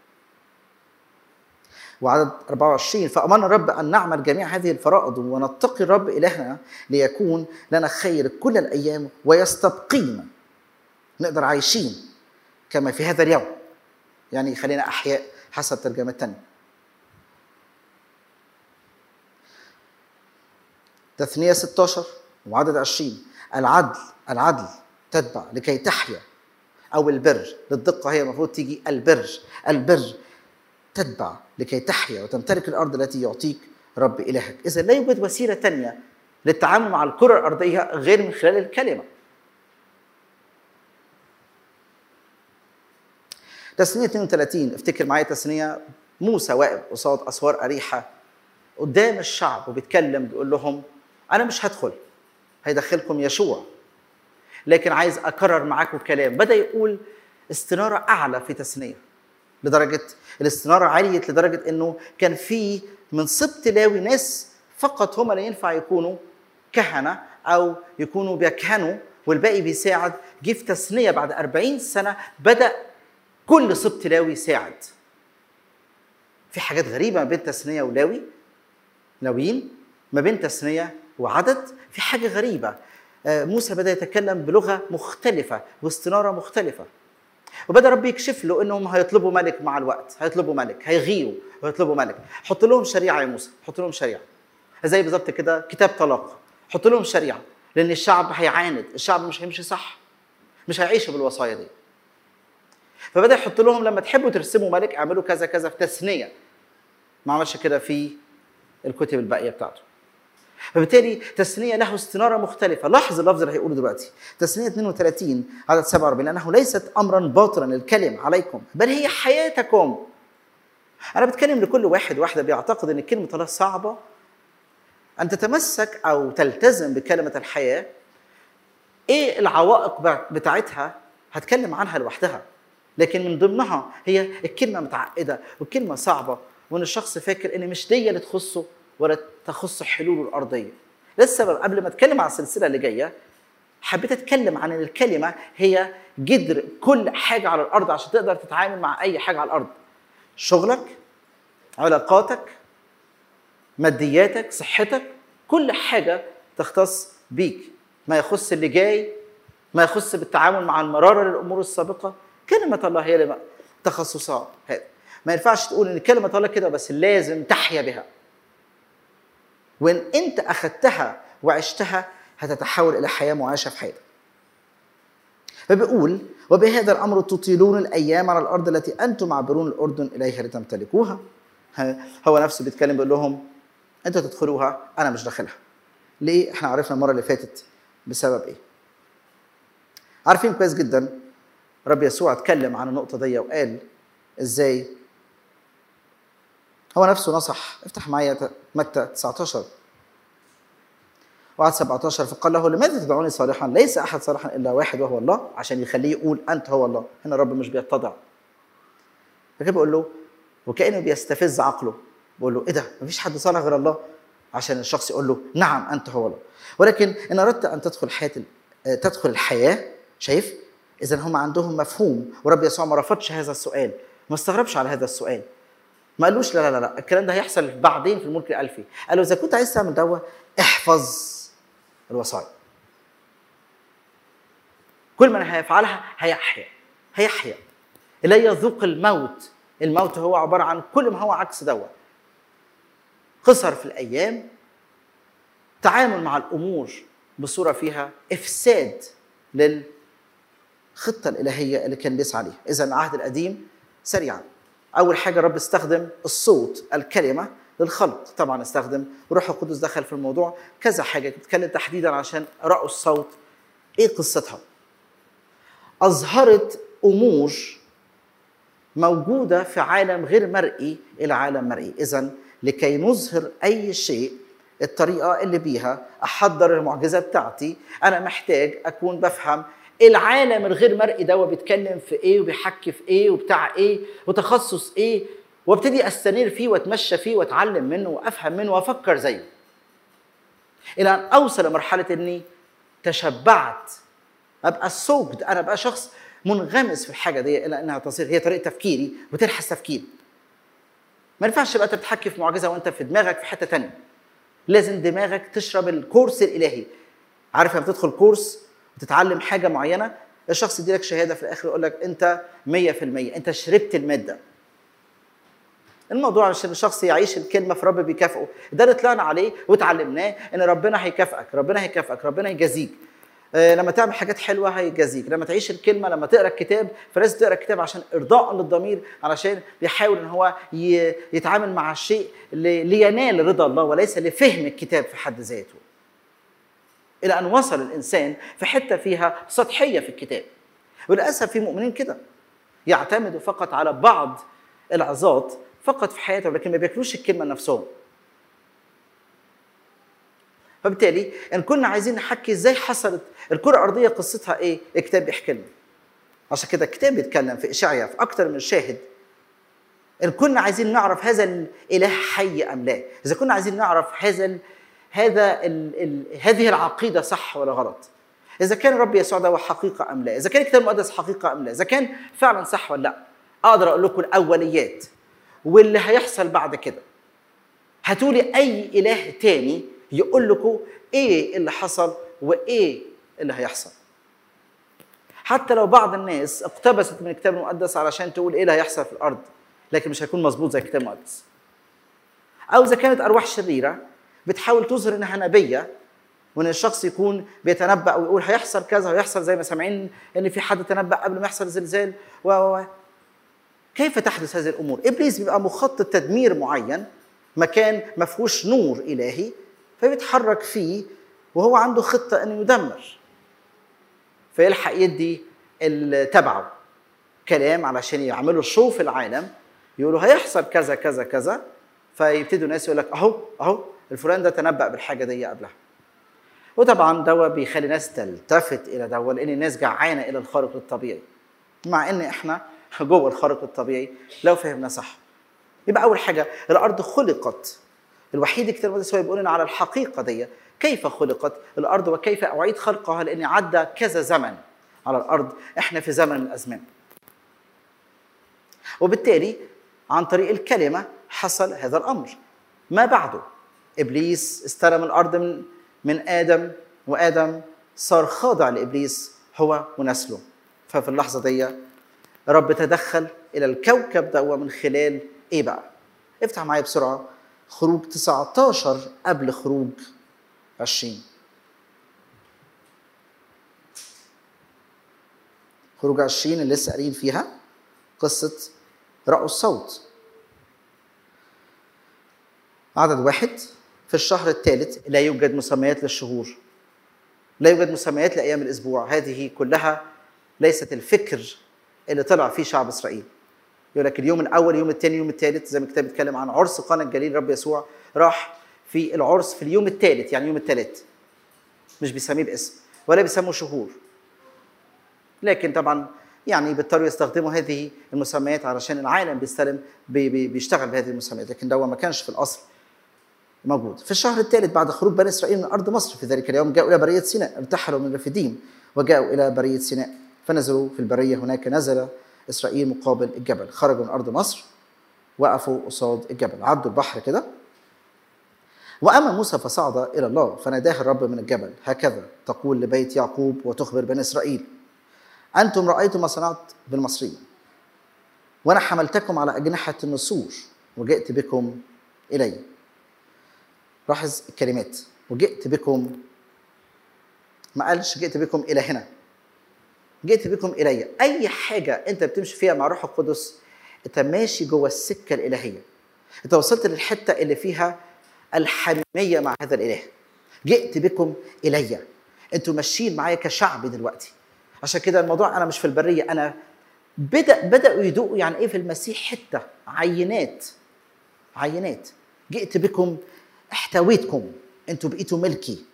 وعدد 24 فأمرنا الرب أن نعمل جميع هذه الفرائض ونتقي الرب إلهنا ليكون لنا خير كل الأيام ويستبقينا نقدر عايشين كما في هذا اليوم يعني خلينا أحياء حسب ترجمة تانية تثنية 16 وعدد 20 العدل العدل تتبع لكي تحيا أو البر للدقة هي المفروض تيجي البر البر تتبع لكي تحيا وتمتلك الأرض التي يعطيك رب إلهك إذا لا يوجد وسيلة تانية للتعامل مع الكرة الأرضية غير من خلال الكلمة تثنية 32 افتكر معايا تثنية موسى واقف قصاد أسوار أريحة قدام الشعب وبيتكلم بيقول لهم أنا مش هدخل هيدخلكم يشوع لكن عايز أكرر معاكم كلام بدأ يقول استنارة أعلى في تثنية لدرجة الاستنارة عليت لدرجة إنه كان في من سبط لاوي ناس فقط هم اللي ينفع يكونوا كهنة أو يكونوا بيكهنوا والباقي بيساعد جه في تثنية بعد 40 سنة بدأ كل سبط لاوي يساعد في حاجات غريبة ما بين تثنية ولاوي لاويين ما بين تثنية وعدد في حاجة غريبة موسى بدأ يتكلم بلغة مختلفة واستنارة مختلفة وبدا ربي يكشف له انهم هيطلبوا ملك مع الوقت هيطلبوا ملك هيغيروا ويطلبوا ملك حط لهم شريعه يا موسى حط لهم شريعه زي بالظبط كده كتاب طلاق حط لهم شريعه لان الشعب هيعاند الشعب مش هيمشي صح مش هيعيش بالوصايا دي فبدا يحط لهم لما تحبوا ترسموا ملك اعملوا كذا كذا في تثنيه ما عملش كده في الكتب الباقيه بتاعته فبالتالي تثنية له استنارة مختلفة لاحظ اللفظ اللي هيقوله دلوقتي تثنية 32 عدد 47 لأنه ليست أمرا باطلا الكلم عليكم بل هي حياتكم أنا بتكلم لكل واحد واحدة بيعتقد أن كلمة الله صعبة أن تتمسك أو تلتزم بكلمة الحياة إيه العوائق بتاعتها هتكلم عنها لوحدها لكن من ضمنها هي الكلمة متعقدة والكلمة صعبة وان الشخص فاكر ان مش دي اللي تخصه ولا تخص حلوله الارضيه ده السبب قبل ما اتكلم عن السلسله اللي جايه حبيت اتكلم عن ان الكلمه هي جذر كل حاجه على الارض عشان تقدر تتعامل مع اي حاجه على الارض شغلك علاقاتك مادياتك صحتك كل حاجه تختص بيك ما يخص اللي جاي ما يخص بالتعامل مع المراره للامور السابقه كلمه الله هي اللي تخصصها هذا ما ينفعش تقول ان كلمه الله كده بس لازم تحيا بها وان انت اخذتها وعشتها هتتحول الى حياه معاشه في حياتك فبيقول وبهذا الامر تطيلون الايام على الارض التي انتم عابرون الاردن اليها لتمتلكوها هو نفسه بيتكلم بيقول لهم انتوا تدخلوها انا مش داخلها ليه احنا عرفنا المره اللي فاتت بسبب ايه عارفين كويس جدا رب يسوع اتكلم عن النقطه دي وقال ازاي هو نفسه نصح افتح معايا متى 19 وعد 17 فقال له لماذا تدعوني صالحا؟ ليس احد صالحا الا واحد وهو الله عشان يخليه يقول انت هو الله، هنا الرب مش بيتضع. فكده بيقول له وكانه بيستفز عقله بيقول له ايه ده؟ مفيش حد صالح غير الله عشان الشخص يقول له نعم انت هو الله. ولكن ان اردت ان تدخل حياه تدخل الحياه شايف؟ اذا هم عندهم مفهوم ورب يسوع ما رفضش هذا السؤال، ما استغربش على هذا السؤال. ما قالوش لا لا لا الكلام ده هيحصل بعدين في الملك الالفي قالوا اذا كنت عايز تعمل دوا احفظ الوصايا كل من هيفعلها هيحيا هيحيا لا يذوق الموت الموت هو عبارة عن كل ما هو عكس دوا قصر في الأيام تعامل مع الأمور بصورة فيها إفساد للخطة الإلهية اللي كان بيسعى ليها إذا العهد القديم سريعا اول حاجه الرب استخدم الصوت الكلمه للخلق طبعا استخدم روح القدس دخل في الموضوع كذا حاجه بتكلم تحديدا عشان رأوا الصوت ايه قصتها اظهرت امور موجوده في عالم غير مرئي الى عالم مرئي اذا لكي نظهر اي شيء الطريقه اللي بيها احضر المعجزه بتاعتي انا محتاج اكون بفهم العالم الغير مرئي ده بيتكلم في ايه وبيحكي في ايه وبتاع ايه وتخصص ايه وابتدي استنير فيه واتمشى فيه واتعلم منه وافهم منه وافكر زيه الى ان اوصل لمرحله اني تشبعت ابقى السوجد انا ابقى شخص منغمس في الحاجه دي الى انها تصير هي طريقه تفكيري وتلحس تفكيري ما ينفعش تبقى انت بتحكي في معجزه وانت في دماغك في حته تانية لازم دماغك تشرب الكورس الالهي عارف لما بتدخل كورس وتتعلم حاجه معينه الشخص يديلك شهاده في الاخر يقول لك انت 100% انت شربت الماده الموضوع عشان الشخص يعيش الكلمه في رب بيكافئه ده اللي طلعنا عليه وتعلمناه ان ربنا هيكافئك ربنا هيكافئك ربنا هيجازيك آه، لما تعمل حاجات حلوه هيجازيك لما تعيش الكلمه لما تقرا الكتاب فلازم تقرا الكتاب عشان ارضاء للضمير علشان بيحاول ان هو ي- يتعامل مع الشيء ل- لينال رضا الله وليس لفهم الكتاب في حد ذاته الى ان وصل الانسان في حته فيها سطحيه في الكتاب وللاسف في مؤمنين كده يعتمدوا فقط على بعض العظات فقط في حياتهم لكن ما بياكلوش الكلمه نفسهم فبالتالي ان كنا عايزين نحكي ازاي حصلت الكره الارضيه قصتها ايه الكتاب بيحكي لنا عشان كده الكتاب بيتكلم في اشعيا في اكتر من شاهد ان كنا عايزين نعرف هذا الاله حي ام لا اذا كنا عايزين نعرف هذا ال هذا ال ال هذه العقيده صح ولا غلط اذا كان الرب يسوع ده هو حقيقه ام لا اذا كان الكتاب المقدس حقيقه ام لا اذا كان فعلا صح ولا لا اقدر اقول لكم الاوليات واللي هيحصل بعد كده هاتوا لي اي اله تاني يقول لكم ايه اللي حصل وايه اللي هيحصل حتى لو بعض الناس اقتبست من الكتاب المقدس علشان تقول ايه اللي هيحصل في الارض لكن مش هيكون مظبوط زي الكتاب المقدس او اذا كانت ارواح شريره بتحاول تظهر انها نبيه وان الشخص يكون بيتنبأ ويقول هيحصل كذا ويحصل زي ما سامعين ان في حد تنبأ قبل ما يحصل زلزال و و و. كيف تحدث هذه الامور؟ ابليس بيبقى مخطط تدمير معين مكان ما فيهوش نور الهي فبيتحرك فيه وهو عنده خطه انه يدمر فيلحق يدي اللي تبعه كلام علشان يعملوا شو في العالم يقولوا هيحصل كذا كذا كذا فيبتدوا الناس يقول لك اهو اهو الفلان ده تنبأ بالحاجه دي قبلها وطبعا دوا بيخلي الناس تلتفت الى دوا لان الناس جعانه الى الخارق الطبيعي مع ان احنا جوه الخارق الطبيعي لو فهمنا صح يبقى اول حاجه الارض خلقت الوحيد الكتاب المقدس هو بيقول لنا على الحقيقه دي كيف خلقت الارض وكيف اعيد خلقها لان عدى كذا زمن على الارض احنا في زمن من الازمان وبالتالي عن طريق الكلمه حصل هذا الامر ما بعده ابليس استلم الارض من من ادم وادم صار خاضع لابليس هو ونسله ففي اللحظه دي رب تدخل الى الكوكب ده من خلال ايه بقى؟ افتح معايا بسرعه خروج 19 قبل خروج 20 خروج 20 اللي لسه قاريين فيها قصه رأوا الصوت عدد واحد في الشهر الثالث لا يوجد مسميات للشهور لا يوجد مسميات لأيام الأسبوع هذه كلها ليست الفكر اللي طلع فيه شعب إسرائيل يقول لك اليوم الأول اليوم الثاني اليوم الثالث زي ما الكتاب بيتكلم عن عرس قانا الجليل رب يسوع راح في العرس في اليوم الثالث يعني يوم الثلاث مش بيسميه باسم ولا بيسموه شهور لكن طبعا يعني بيضطروا يستخدموا هذه المسميات علشان العالم بيستلم بي بي بيشتغل بهذه المسميات لكن ده ما كانش في الاصل موجود في الشهر الثالث بعد خروج بني اسرائيل من ارض مصر في ذلك اليوم جاءوا الى بريه سيناء ارتحلوا من رفيديم وجاءوا الى بريه سيناء فنزلوا في البريه هناك نزل اسرائيل مقابل الجبل خرجوا من ارض مصر وقفوا قصاد الجبل عدوا البحر كده واما موسى فصعد الى الله فناداه الرب من الجبل هكذا تقول لبيت يعقوب وتخبر بني اسرائيل أنتم رأيتم ما صنعت بالمصريين وأنا حملتكم على أجنحة النسور وجئت بكم إلي لاحظ الكلمات وجئت بكم ما قالش جئت بكم إلى هنا جئت بكم إلي أي حاجة أنت بتمشي فيها مع روح القدس أنت ماشي جوه السكة الإلهية أنت وصلت للحتة اللي فيها الحميمية مع هذا الإله جئت بكم إلي أنتوا ماشيين معايا كشعب دلوقتي عشان كده الموضوع انا مش في البريه انا بدا بداوا يدوقوا يعني ايه في المسيح حته عينات عينات جئت بكم احتويتكم انتوا بقيتوا ملكي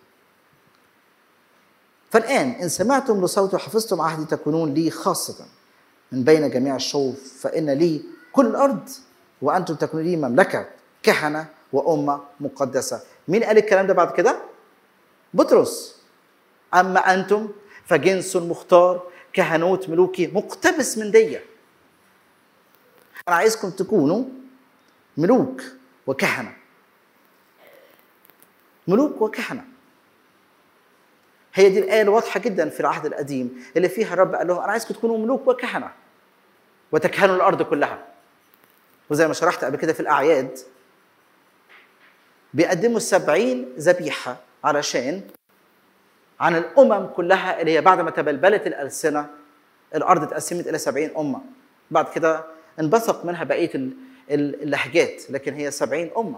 فالان ان سمعتم لصوتي وحفظتم عهدي تكونون لي خاصه من بين جميع الشعوب فان لي كل الارض وانتم تكونوا لي مملكه كهنه وامه مقدسه مين قال الكلام ده بعد كده بطرس اما انتم فجنس مختار كهنوت ملوكي مقتبس من دي انا عايزكم تكونوا ملوك وكهنه ملوك وكهنه هي دي الايه الواضحه جدا في العهد القديم اللي فيها الرب قال لهم انا عايزكم تكونوا ملوك وكهنه وتكهنوا الارض كلها وزي ما شرحت قبل كده في الاعياد بيقدموا السبعين ذبيحه علشان عن الامم كلها اللي هي بعد ما تبلبلت الالسنه الارض اتقسمت الى سبعين امه بعد كده انبثق منها بقيه اللهجات لكن هي سبعين امه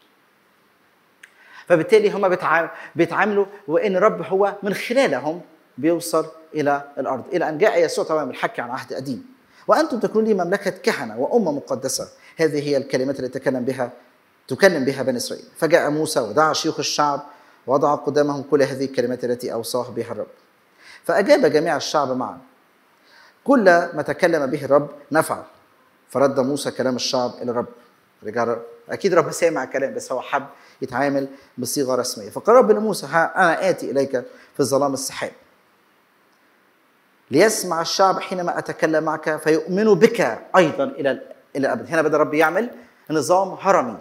فبالتالي هم بيتعاملوا وان الرب هو من خلالهم بيوصل الى الارض الى ان جاء يسوع طبعا بالحكي عن عهد قديم وانتم تكونون لي مملكه كهنه وامه مقدسه هذه هي الكلمات التي تكلم بها تكلم بها بني اسرائيل فجاء موسى ودعا شيوخ الشعب وضع قدامهم كل هذه الكلمات التي اوصاه بها الرب فاجاب جميع الشعب معا كل ما تكلم به الرب نفعل فرد موسى كلام الشعب الى الرب رجع اكيد رب سامع كلام بس هو حب يتعامل بصيغه رسميه فقال رب لموسى ها انا اتي اليك في ظلام السحاب ليسمع الشعب حينما اتكلم معك فيؤمنوا بك ايضا الى الى الابد هنا بدا الرب يعمل نظام هرمي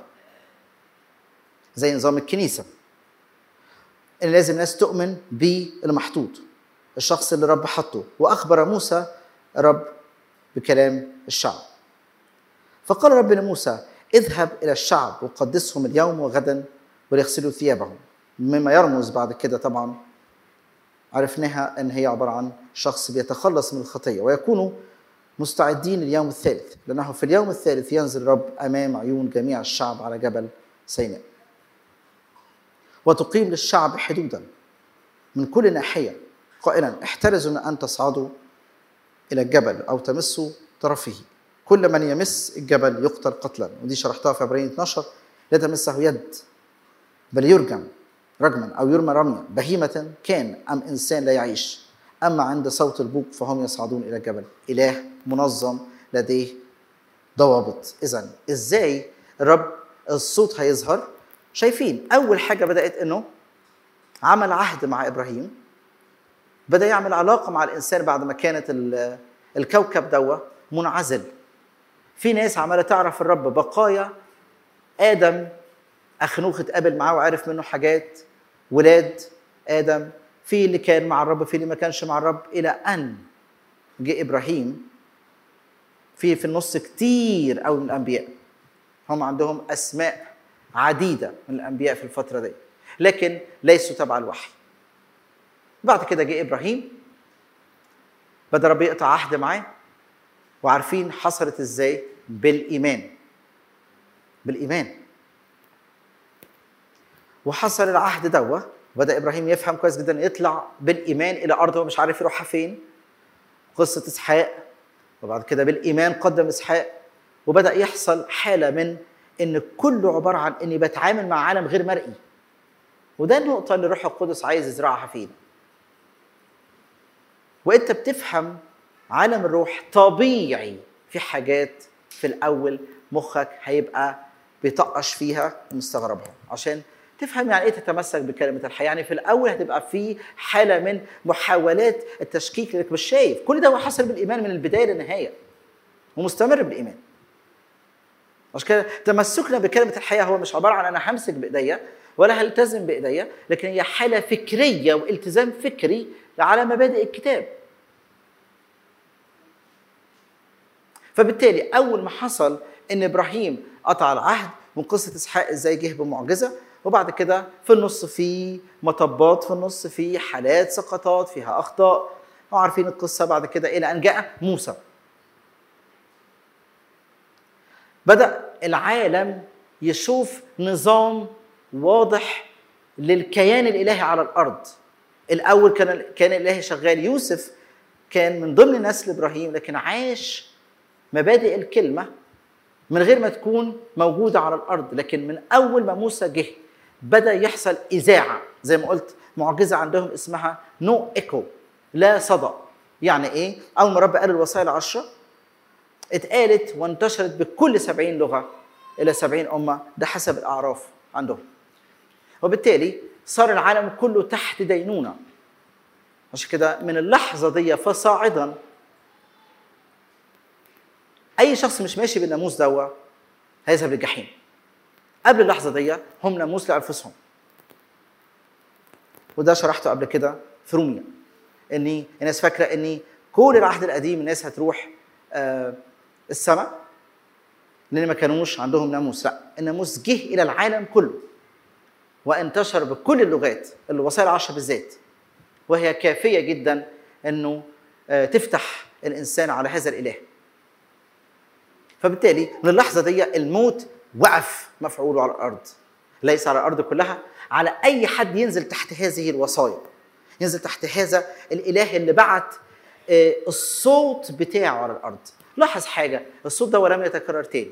زي نظام الكنيسه ان لازم الناس تؤمن بالمحطوط الشخص اللي رب حطه واخبر موسى رب بكلام الشعب فقال رب لموسى اذهب الى الشعب وقدسهم اليوم وغدا وليغسلوا ثيابهم مما يرمز بعد كده طبعا عرفناها ان هي عباره عن شخص بيتخلص من الخطيه ويكونوا مستعدين لليوم الثالث لانه في اليوم الثالث ينزل الرب امام عيون جميع الشعب على جبل سيناء وتقيم للشعب حدودا من كل ناحيه قائلا احترزوا من ان تصعدوا الى الجبل او تمسوا طرفه كل من يمس الجبل يقتل قتلا ودي شرحتها في عبرين 12 لا تمسه يد بل يرجم رجما او يرمى رميا بهيمه كان ام انسان لا يعيش اما عند صوت البوق فهم يصعدون الى الجبل اله منظم لديه ضوابط اذا ازاي الرب الصوت هيظهر شايفين اول حاجه بدات انه عمل عهد مع ابراهيم بدا يعمل علاقه مع الانسان بعد ما كانت ال- الكوكب دوا منعزل في ناس عماله تعرف الرب بقايا ادم اخنوخ اتقابل معاه وعرف منه حاجات ولاد ادم في اللي كان مع الرب في اللي ما كانش مع الرب الى ان جه ابراهيم في في النص كتير قوي من الانبياء هم عندهم اسماء عديده من الانبياء في الفتره دي لكن ليسوا تبع الوحي بعد كده جه ابراهيم بدا رب يقطع عهد معاه وعارفين حصلت ازاي بالايمان بالايمان وحصل العهد دوا بدا ابراهيم يفهم كويس جدا يطلع بالايمان الى ارض هو مش عارف يروحها فين قصه اسحاق وبعد كده بالايمان قدم اسحاق وبدا يحصل حاله من ان كله عباره عن اني بتعامل مع عالم غير مرئي وده النقطه اللي الروح القدس عايز يزرعها فينا وانت بتفهم عالم الروح طبيعي في حاجات في الاول مخك هيبقى بيطقش فيها ومستغربها عشان تفهم يعني ايه تتمسك بكلمه الحياه يعني في الاول هتبقى في حاله من محاولات التشكيك لانك مش شايف كل ده هو حصل بالايمان من البدايه للنهايه ومستمر بالايمان عشان كده تمسكنا بكلمه الحياه هو مش عباره عن انا همسك بايديا ولا هلتزم بايديا لكن هي حاله فكريه والتزام فكري على مبادئ الكتاب فبالتالي اول ما حصل ان ابراهيم قطع العهد من قصه اسحاق ازاي جه بمعجزه وبعد كده في النص في مطبات في النص في حالات سقطات فيها اخطاء وعارفين القصه بعد كده الى ان جاء موسى بدا العالم يشوف نظام واضح للكيان الالهي على الارض الاول كان كان الالهي شغال يوسف كان من ضمن نسل ابراهيم لكن عاش مبادئ الكلمه من غير ما تكون موجوده على الارض لكن من اول ما موسى جه بدا يحصل اذاعه زي ما قلت معجزه عندهم اسمها نو ايكو لا صدى يعني ايه اول ما رب قال الوصايا العشره اتقالت وانتشرت بكل سبعين لغه الى سبعين امه ده حسب الاعراف عندهم وبالتالي صار العالم كله تحت دينونه عشان كده من اللحظه دي فصاعدا اي شخص مش ماشي بالناموس دوا هيذهب للجحيم قبل اللحظه دي هم ناموس لانفسهم وده شرحته قبل كده في روميا ان الناس فاكره ان كل العهد القديم الناس هتروح آه السماء لان ما كانوش عندهم ناموس لا الناموس جه الى العالم كله وانتشر بكل اللغات الوسائل العشر بالذات وهي كافيه جدا انه آه تفتح الانسان على هذا الاله فبالتالي من اللحظه دي الموت وقف مفعوله على الارض ليس على الارض كلها على اي حد ينزل تحت هذه الوصايا ينزل تحت هذا الاله اللي بعت الصوت بتاعه على الارض لاحظ حاجه الصوت ده ولم يتكرر تاني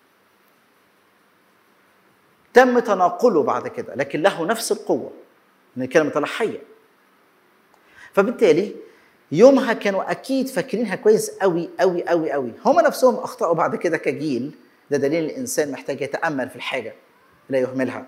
تم تناقله بعد كده لكن له نفس القوه من الكلمه طلع حيه فبالتالي يومها كانوا اكيد فاكرينها كويس قوي قوي قوي قوي هم نفسهم اخطاوا بعد كده كجيل ده دليل الانسان محتاج يتامل في الحاجه لا يهملها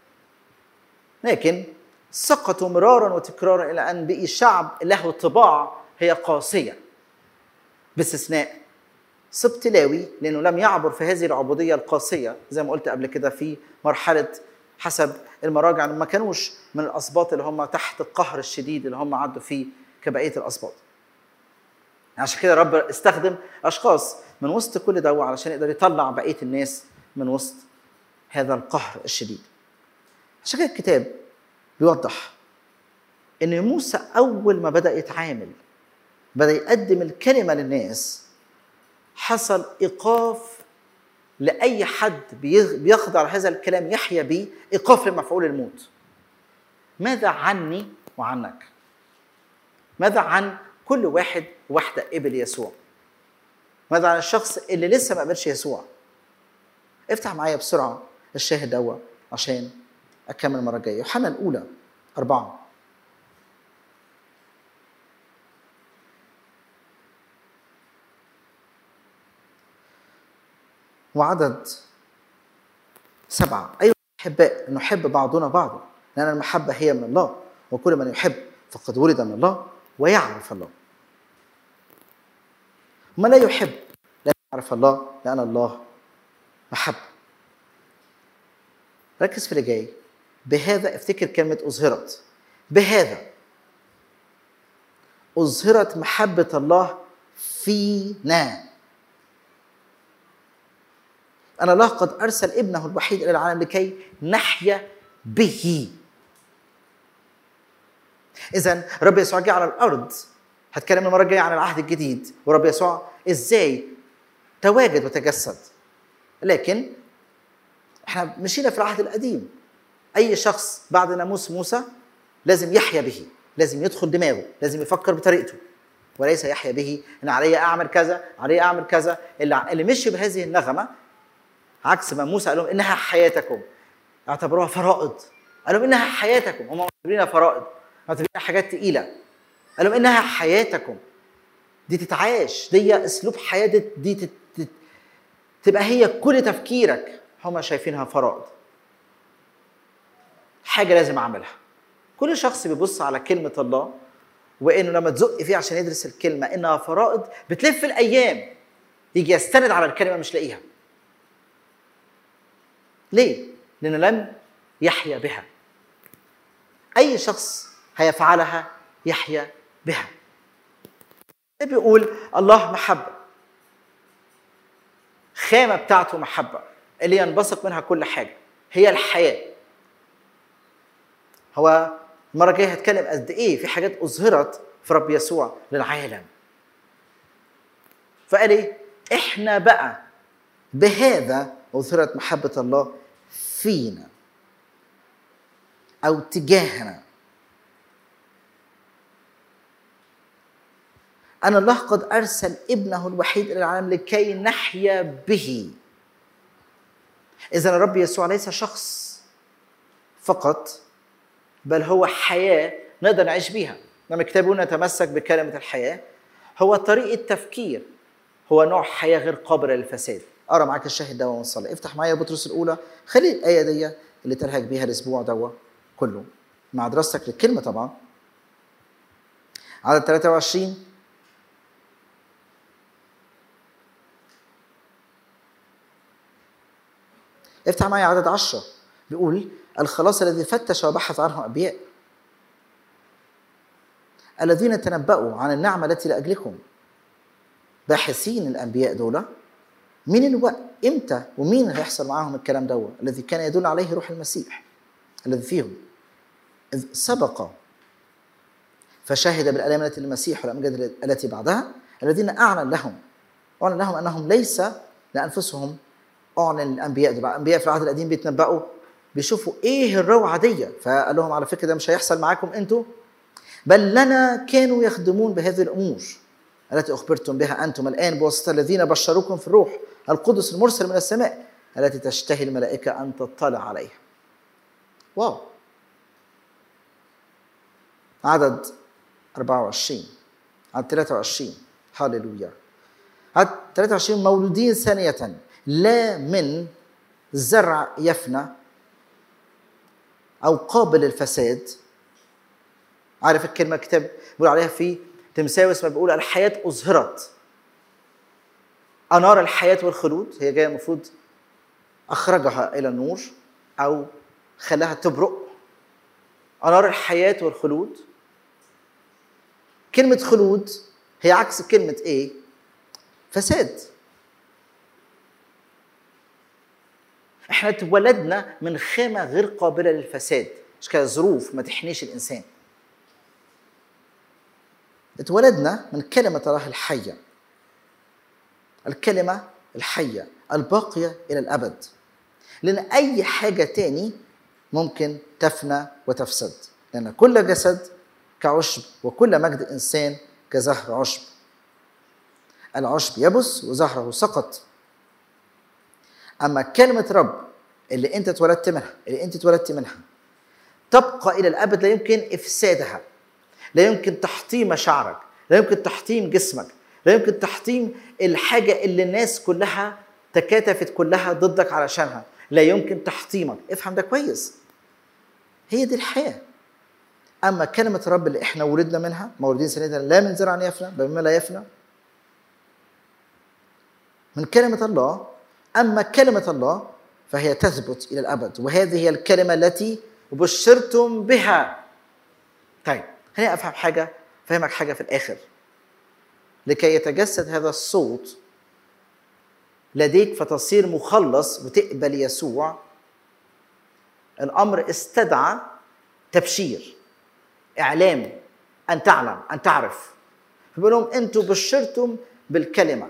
لكن سقطوا مرارا وتكرارا الى ان بقي شعب له طباع هي قاسيه باستثناء سبط لاوي لانه لم يعبر في هذه العبوديه القاسيه زي ما قلت قبل كده في مرحله حسب المراجع ما كانوش من الاسباط اللي هم تحت القهر الشديد اللي هم عدوا فيه كبقيه الاسباط عشان كده رب استخدم اشخاص من وسط كل ده علشان يقدر يطلع بقيه الناس من وسط هذا القهر الشديد عشان كده الكتاب بيوضح ان موسى اول ما بدا يتعامل بدا يقدم الكلمه للناس حصل ايقاف لاي حد بيخ- بيخضع لهذا الكلام يحيا به ايقاف لمفعول الموت ماذا عني وعنك ماذا عن كل واحد واحده قبل يسوع ماذا عن الشخص اللي لسه ما قبلش يسوع افتح معايا بسرعه الشاهد دوا عشان اكمل المره الجايه يوحنا الاولى اربعه وعدد سبعة أيها الأحباء نحب بعضنا بعضا لأن المحبة هي من الله وكل من يحب فقد ولد من الله ويعرف الله ومن لا يحب لا يعرف الله لأن الله محبة ركز في اللي جاي بهذا افتكر كلمة أظهرت بهذا أظهرت محبة الله فينا أن الله قد أرسل ابنه الوحيد إلى العالم لكي نحيا به إذا رب يسوع جه على الأرض هتكلم المرة الجاية عن العهد الجديد ورب يسوع إزاي تواجد وتجسد لكن احنا مشينا في العهد القديم أي شخص بعد ناموس موسى لازم يحيا به لازم يدخل دماغه لازم يفكر بطريقته وليس يحيا به ان علي اعمل كذا علي اعمل كذا اللي اللي مشي بهذه النغمه عكس ما موسى قال لهم انها حياتكم اعتبروها فرائض قال لهم انها حياتكم هم معتبرينها فرائض معتبرينها حاجات تقيله قال لهم انها حياتكم دي تتعاش دي اسلوب حياه دي, دي تت- تت- تبقى هي كل تفكيرك هم شايفينها فرائض حاجه لازم اعملها كل شخص بيبص على كلمه الله وانه لما تزق فيه عشان يدرس الكلمه انها فرائض بتلف الايام يجي يستند على الكلمه مش لاقيها ليه؟ لأنه لم يحيا بها. أي شخص هيفعلها يحيا بها. بيقول الله محبة. خامة بتاعته محبة اللي ينبثق منها كل حاجة هي الحياة. هو المرة الجاية هتكلم قد إيه في حاجات أظهرت في رب يسوع للعالم. فقال إيه؟ إحنا بقى بهذا أظهرت محبة الله فينا أو تجاهنا أن الله قد أرسل ابنه الوحيد إلى العالم لكي نحيا به إذا الرب يسوع ليس شخص فقط بل هو حياة نقدر نعيش بيها لما الكتاب يقول نتمسك بكلمة الحياة هو طريقة تفكير هو نوع حياة غير قابلة للفساد اقرا معاك الشاهد ده ونصلي افتح معايا بطرس الاولى خلي الايه دي اللي تلهج بيها الاسبوع دوا كله مع دراستك للكلمه طبعا عدد 23 افتح معايا عدد 10 بيقول الخلاص الذي فتش وبحث عنه انبياء الذين تنبأوا عن النعمة التي لأجلكم باحثين الأنبياء دول مين الوقت امتى ومين هيحصل معاهم الكلام ده الذي كان يدل عليه روح المسيح الذي فيهم إذ سبق فشهد بالآلام التي للمسيح والأمجاد التي بعدها الذين أعلن لهم أعلن لهم أنهم ليس لأنفسهم أعلن الأنبياء دول الأنبياء في العهد القديم بيتنبأوا بيشوفوا إيه الروعة دي فقال لهم على فكرة ده مش هيحصل معاكم أنتوا بل لنا كانوا يخدمون بهذه الأمور التي أخبرتم بها أنتم الآن بواسطة الذين بشروكم في الروح القدس المرسل من السماء التي تشتهي الملائكة أن تطلع عليها واو عدد 24 عدد 23 هللويا عدد 23 مولودين ثانية لا من زرع يفنى أو قابل للفساد عارف الكلمة الكتاب بيقول عليها في تمساوس ما بيقول الحياة أظهرت أنار الحياة والخلود هي جاية المفروض أخرجها إلى النور أو خلاها تبرق أنار الحياة والخلود كلمة خلود هي عكس كلمة إيه؟ فساد احنا اتولدنا من خامة غير قابلة للفساد مش كده الظروف ما تحنيش الانسان اتولدنا من كلمة الله الحية الكلمة الحية الباقية إلى الأبد لأن أي حاجة تاني ممكن تفنى وتفسد لأن كل جسد كعشب وكل مجد إنسان كزهر عشب العشب يبس وزهره سقط أما كلمة رب اللي أنت اتولدت منها اللي أنت اتولدت منها تبقى إلى الأبد لا يمكن إفسادها لا يمكن تحطيم مشاعرك لا يمكن تحطيم جسمك لا يمكن تحطيم الحاجة اللي الناس كلها تكاتفت كلها ضدك علشانها لا يمكن تحطيمك افهم ده كويس هي دي الحياة أما كلمة رب اللي إحنا ولدنا منها مولودين سنة لا من زرع يفنى بل مما لا يفنى من كلمة الله أما كلمة الله فهي تثبت إلى الأبد وهذه هي الكلمة التي بشرتم بها طيب خليني أفهم حاجة فهمك حاجة في الآخر لكي يتجسد هذا الصوت لديك فتصير مخلص وتقبل يسوع الأمر استدعى تبشير إعلام أن تعلم أن تعرف فبيقول لهم أنتوا بشرتم بالكلمة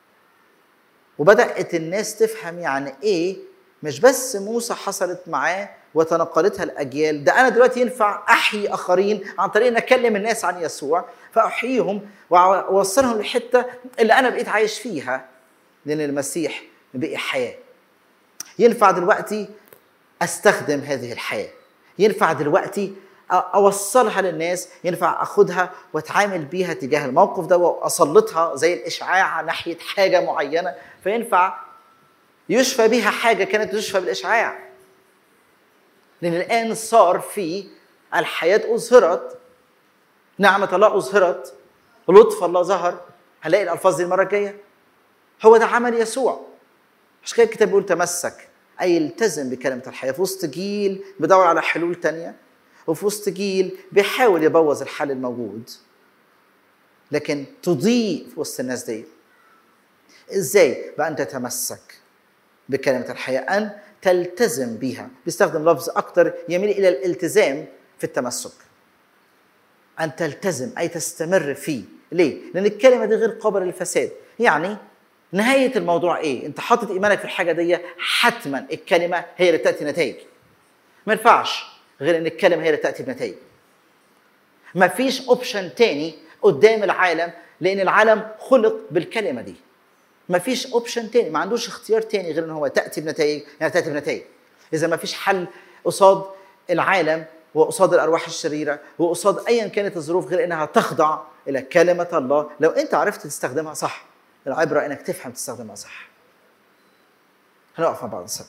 وبدأت الناس تفهم يعني إيه مش بس موسى حصلت معاه وتنقلتها الأجيال ده أنا دلوقتي ينفع أحيي آخرين عن طريق أن أكلم الناس عن يسوع فأحييهم وأوصلهم للحتة اللي أنا بقيت عايش فيها لأن المسيح بقي حياة ينفع دلوقتي أستخدم هذه الحياة ينفع دلوقتي اوصلها للناس ينفع اخدها واتعامل بيها تجاه الموقف ده واسلطها زي الاشعاع ناحيه حاجه معينه فينفع يشفى بها حاجه كانت تشفى بالاشعاع لان الان صار في الحياه اظهرت نعمه الله اظهرت لطف الله ظهر هنلاقي الالفاظ دي المره الجايه هو ده عمل يسوع عشان كده الكتاب بيقول تمسك اي التزم بكلمه الحياه في وسط جيل بيدور على حلول تانيه وفي وسط جيل بيحاول يبوظ الحل الموجود لكن تضيء في وسط الناس دي ازاي بقى ان تتمسك بكلمه الحياه ان تلتزم بها بيستخدم لفظ اكتر يميل الى الالتزام في التمسك ان تلتزم اي تستمر فيه ليه لان الكلمه دي غير قابله للفساد يعني نهايه الموضوع ايه انت حاطط ايمانك في الحاجه دي حتما الكلمه هي اللي تاتي نتائج ما ينفعش غير ان الكلمه هي اللي تاتي بنتائج ما فيش اوبشن تاني قدام العالم لان العالم خلق بالكلمه دي ما فيش اوبشن تاني ما عندوش اختيار تاني غير ان هو تاتي بنتائج يعني تاتي بنتائج اذا ما فيش حل قصاد العالم وقصاد الارواح الشريره وقصاد ايا كانت الظروف غير انها تخضع الى كلمه الله لو انت عرفت تستخدمها صح العبره انك تفهم تستخدمها صح هنقف مع بعض سوا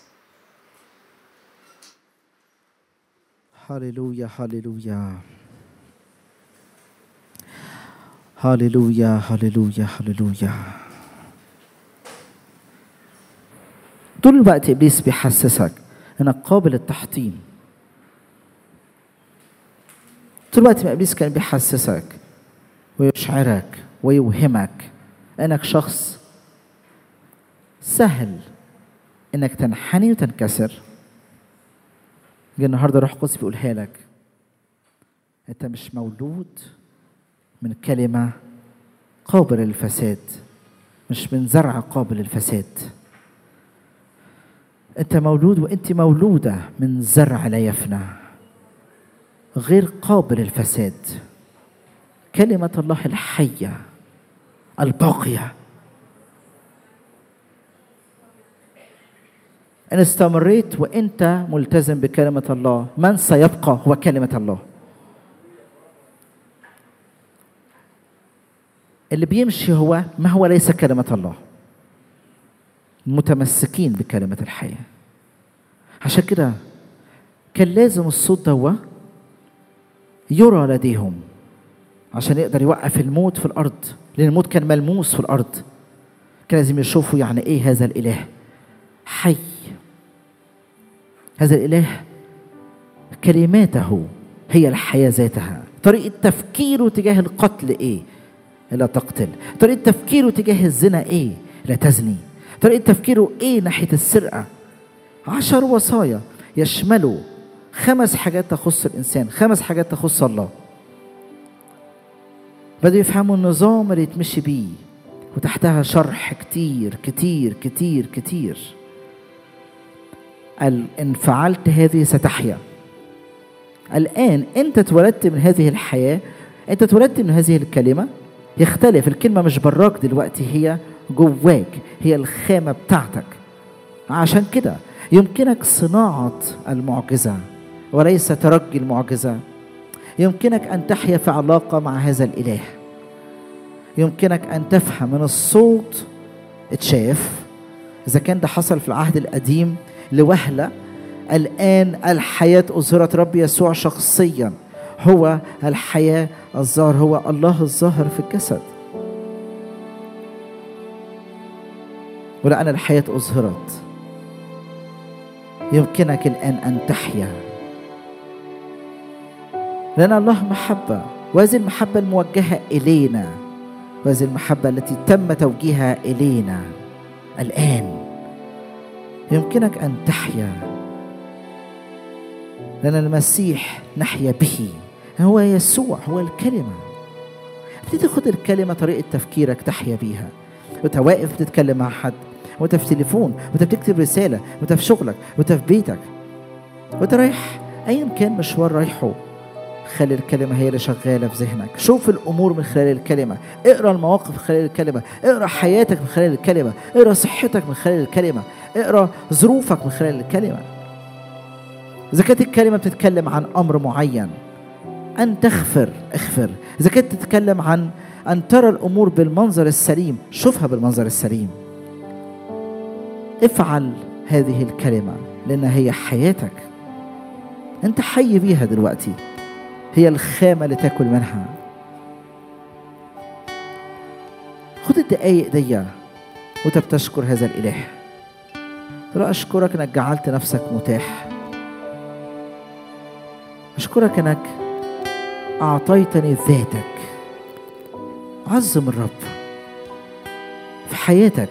هللويا هللويا هللويا هللويا هللويا طول الوقت ابليس بيحسسك انك قابل للتحطيم طول الوقت ما ابليس كان بيحسسك ويشعرك ويوهمك انك شخص سهل انك تنحني وتنكسر جه النهارده روح قدس بيقولها لك انت مش مولود من كلمه قابله للفساد مش من زرع قابل للفساد انت مولود وانت مولوده من زرع لا يفنى غير قابل للفساد كلمه الله الحيه الباقيه ان استمريت وانت ملتزم بكلمه الله من سيبقى هو كلمه الله اللي بيمشي هو ما هو ليس كلمه الله متمسكين بكلمه الحياه عشان كده كان لازم الصوت دوا يرى لديهم عشان يقدر يوقف الموت في الارض لان الموت كان ملموس في الارض كان لازم يشوفوا يعني ايه هذا الاله حي هذا الاله كلماته هي الحياه ذاتها طريقه تفكيره تجاه القتل ايه لا تقتل طريقه تفكيره تجاه الزنا ايه لا تزني طريقه تفكيره ايه ناحيه السرقه عشر وصايا يشملوا خمس حاجات تخص الإنسان خمس حاجات تخص الله بدأوا يفهموا النظام اللي يتمشي بيه وتحتها شرح كتير كتير كتير كتير قال إن فعلت هذه ستحيا الآن أنت اتولدت من هذه الحياة أنت اتولدت من هذه الكلمة يختلف الكلمة مش براك دلوقتي هي جواك هي الخامة بتاعتك عشان كده يمكنك صناعة المعجزة وليس ترجي المعجزة يمكنك أن تحيا في علاقة مع هذا الإله يمكنك أن تفهم من الصوت اتشاف إذا كان ده حصل في العهد القديم لوهلة الآن الحياة أظهرت رب يسوع شخصيا هو الحياة الظاهر هو الله الظاهر في الجسد ولأن الحياة أظهرت يمكنك الآن أن تحيا لأن الله محبة وهذه المحبة الموجهة إلينا وهذه المحبة التي تم توجيهها إلينا الآن يمكنك أن تحيا لأن المسيح نحيا به هو يسوع هو الكلمة ابتدي تاخد الكلمة طريقة تفكيرك تحيا بيها وانت واقف بتتكلم مع حد وانت في تليفون وانت بتكتب رسالة وانت في شغلك وانت في بيتك وانت رايح ايا كان مشوار رايحه خلي الكلمة هي اللي شغالة في ذهنك شوف الأمور من خلال الكلمة اقرأ المواقف من خلال الكلمة اقرأ حياتك من خلال الكلمة اقرأ صحتك من خلال الكلمة اقرأ ظروفك من خلال الكلمة إذا كانت الكلمة بتتكلم عن أمر معين أن تغفر اغفر إذا كانت تتكلم عن أن ترى الأمور بالمنظر السليم شوفها بالمنظر السليم افعل هذه الكلمة لأنها هي حياتك أنت حي بيها دلوقتي هي الخامة اللي تاكل منها خد الدقايق دي وانت بتشكر هذا الإله ترى أشكرك أنك جعلت نفسك متاح أشكرك أنك أعطيتني ذاتك عظم الرب في حياتك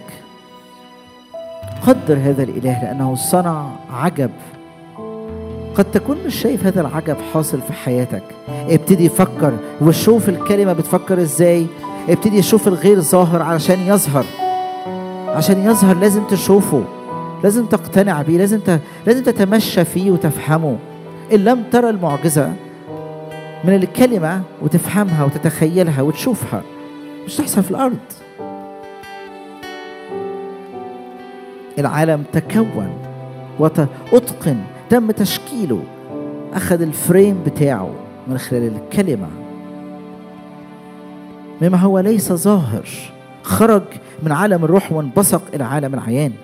قدر هذا الإله لأنه صنع عجب قد تكون مش شايف هذا العجب حاصل في حياتك ابتدي فكر وشوف الكلمة بتفكر ازاي ابتدي شوف الغير ظاهر علشان يظهر عشان يظهر لازم تشوفه لازم تقتنع بيه لازم ت... لازم تتمشى فيه وتفهمه ان لم ترى المعجزه من الكلمه وتفهمها وتتخيلها وتشوفها مش تحصل في الارض العالم تكون وأتقن تم تشكيله أخذ الفريم بتاعه من خلال الكلمة مما هو ليس ظاهر خرج من عالم الروح وانبثق إلى عالم العيان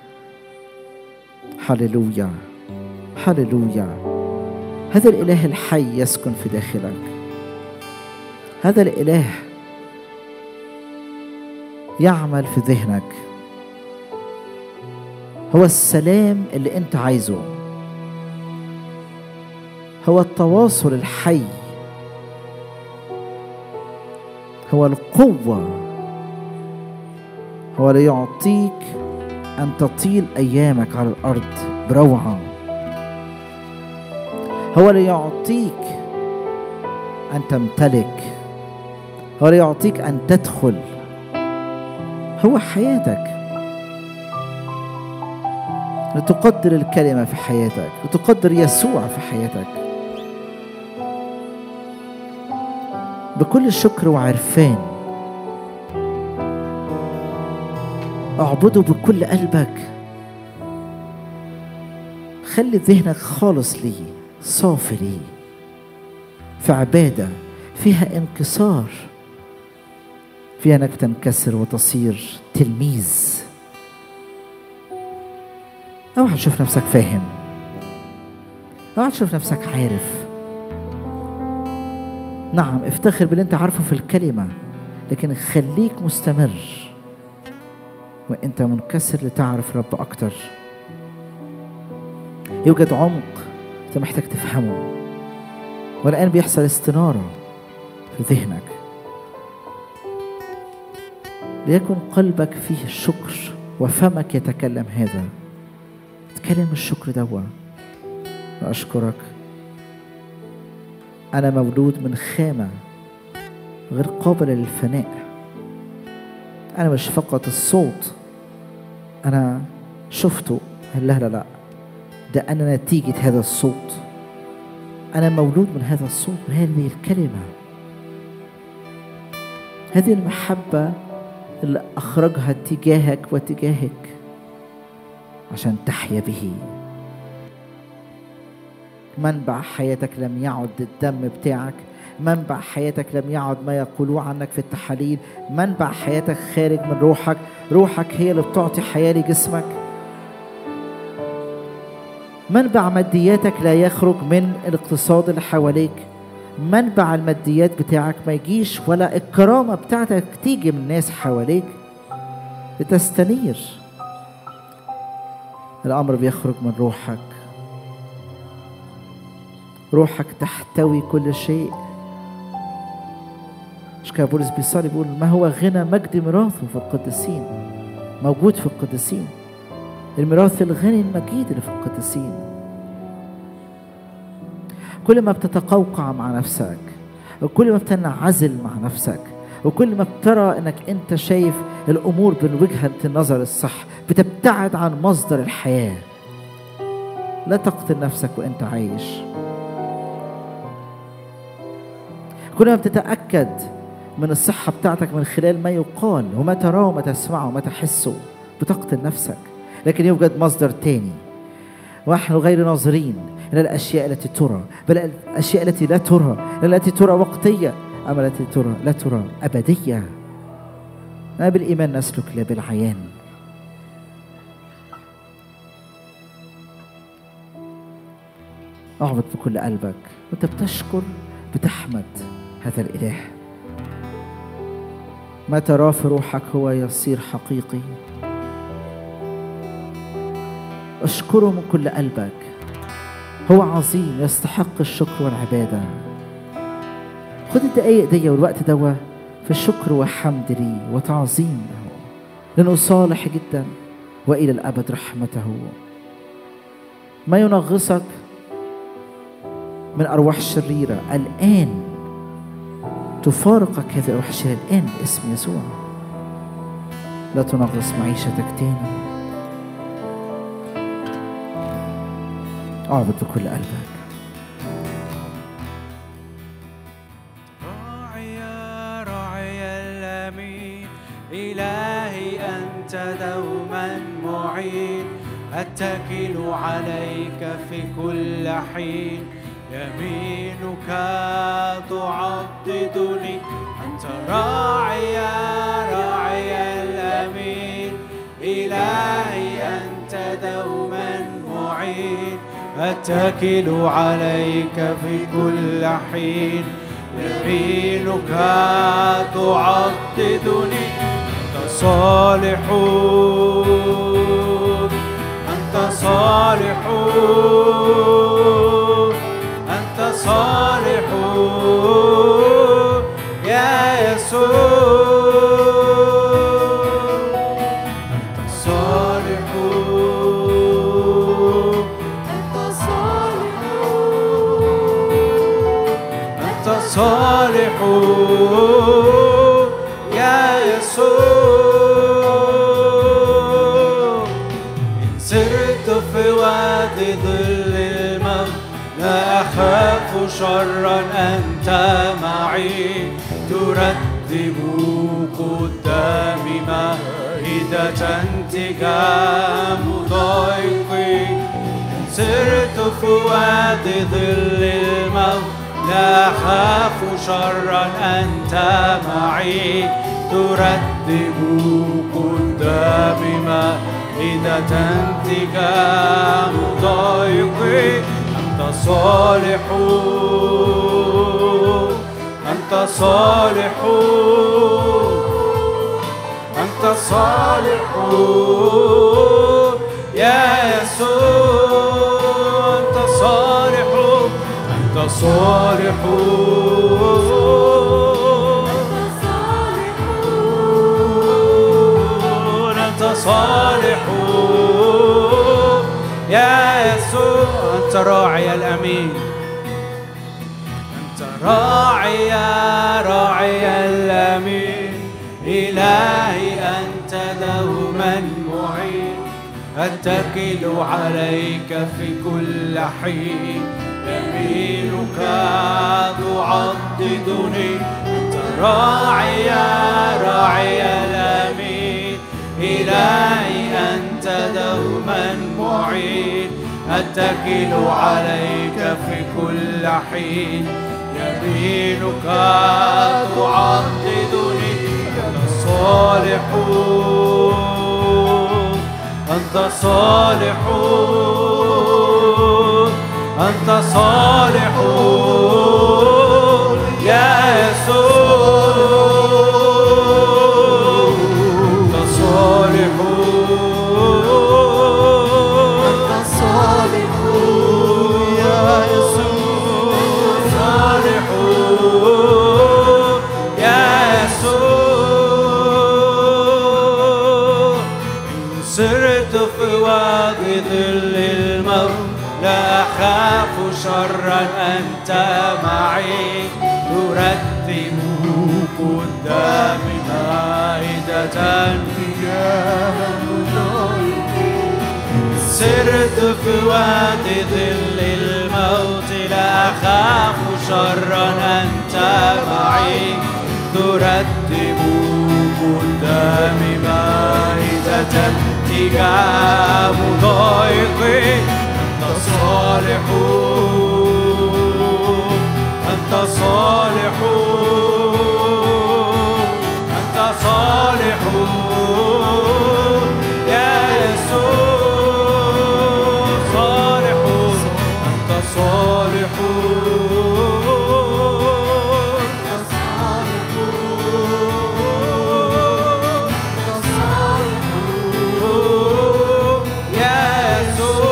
هللويا هللويا هذا الإله الحي يسكن في داخلك هذا الإله يعمل في ذهنك هو السلام اللي انت عايزه هو التواصل الحي هو القوة هو اللي يعطيك أن تطيل أيامك على الأرض بروعة هو اللي يعطيك أن تمتلك هو اللي يعطيك أن تدخل هو حياتك لتقدر الكلمة في حياتك لتقدر يسوع في حياتك بكل شكر وعرفان اعبده بكل قلبك خلي ذهنك خالص ليه صافي ليه في عبادة فيها انكسار فيها انك تنكسر وتصير تلميذ اوعى تشوف نفسك فاهم اوعى تشوف نفسك عارف نعم افتخر باللي انت عارفه في الكلمة لكن خليك مستمر وانت منكسر لتعرف رب اكتر يوجد عمق انت محتاج تفهمه والان بيحصل استنارة في ذهنك ليكن قلبك فيه الشكر وفمك يتكلم هذا تكلم الشكر دوا وأشكرك أنا مولود من خامة غير قابلة للفناء أنا مش فقط الصوت أنا شفته لا لا لا ده أنا نتيجة هذا الصوت أنا مولود من هذا الصوت من هذه الكلمة هذه المحبة اللي أخرجها تجاهك وتجاهك عشان تحيا به منبع حياتك لم يعد الدم بتاعك منبع حياتك لم يعد ما يقولوه عنك في التحاليل منبع حياتك خارج من روحك روحك هي اللي بتعطي حياة لجسمك منبع مادياتك لا يخرج من الاقتصاد اللي حواليك منبع الماديات بتاعك ما يجيش ولا الكرامة بتاعتك تيجي من ناس حواليك لتستنير الأمر بيخرج من روحك روحك تحتوي كل شيء مش كده بولس بيصلي بيقول ما هو غنى مجد ميراثه في القديسين موجود في القديسين الميراث الغني المجيد اللي في القديسين كل ما بتتقوقع مع نفسك وكل ما بتنعزل مع نفسك وكل ما بترى انك انت شايف الامور من وجهه النظر الصح بتبتعد عن مصدر الحياه لا تقتل نفسك وانت عايش كل ما بتتاكد من الصحه بتاعتك من خلال ما يقال وما تراه وما تسمعه وما تحسه بتقتل نفسك لكن يوجد مصدر تاني ونحن غير ناظرين إلى الأشياء التي ترى بل الأشياء التي لا ترى التي ترى وقتية أما التي ترى لا ترى أبدية ما بالإيمان نسلك لا بالعيان اعبد بكل قلبك وانت بتشكر بتحمد هذا الإله ما تراه في روحك هو يصير حقيقي اشكره من كل قلبك هو عظيم يستحق الشكر والعبادة خد الدقايق دي والوقت دوا في الشكر وحمد لي وتعظيم له لأنه صالح جدا وإلى الأبد رحمته ما ينغصك من أرواح شريرة الآن تفارقك هذه الأرواح الشريرة الآن باسم يسوع لا تنغص معيشتك تاني اعبد بكل قلبك راعي راعي الأمين إلهي أنت دوما معين أتكل عليك في كل حين يمينك تعضدني أنت راعي راعي الأمين إلهي أنت دوما معين أتكل عليك في كل حين يمينك تعضدني أنت صالح أنت صالح أنت صالح يا يسوع أنت صالح أنت صالح أنت صالح يا يسوع إن سرت في وادي ظل الموت لا أخاف شرا أنت معي ترتب قدامي مائدة تجاه ضيقي إن سرت في وادي ظل الموت لا أخاف شرا أنت معي ترتب قدامي مائدة تجاه ضيقي أنت صالح أنت صالح أنت صالح يا يسوع أنت صالح أنت صالح أنت صالح يا يسوع أنت راعي الأمين أنت راعي راعي الأمين إلهي أنت دوما معين أتكل عليك في كل حين يمينك تعضدني أنت راعي راعي الأمين إلهي أنت دوما معين أتكل عليك في كل حين يمينك تعضدني أنت صالحون أنت صالحون أنت صالحون يا يسوع أنت صالحون أنت صالحون يا يسوع صالحون يا يسوع إن سرت في وادي ظل الموت لا أخاف شرا أنت معي ترتب قدامي مائدة سرت في وادي ظل الموت لا أخاف شرا أنت معي ترتب قدامي مائدة تجاه ضيقي أنت صالحون أنت صالحون أنت صالحون يا يسوع صالحون أنت صالحون أنت صالحون يا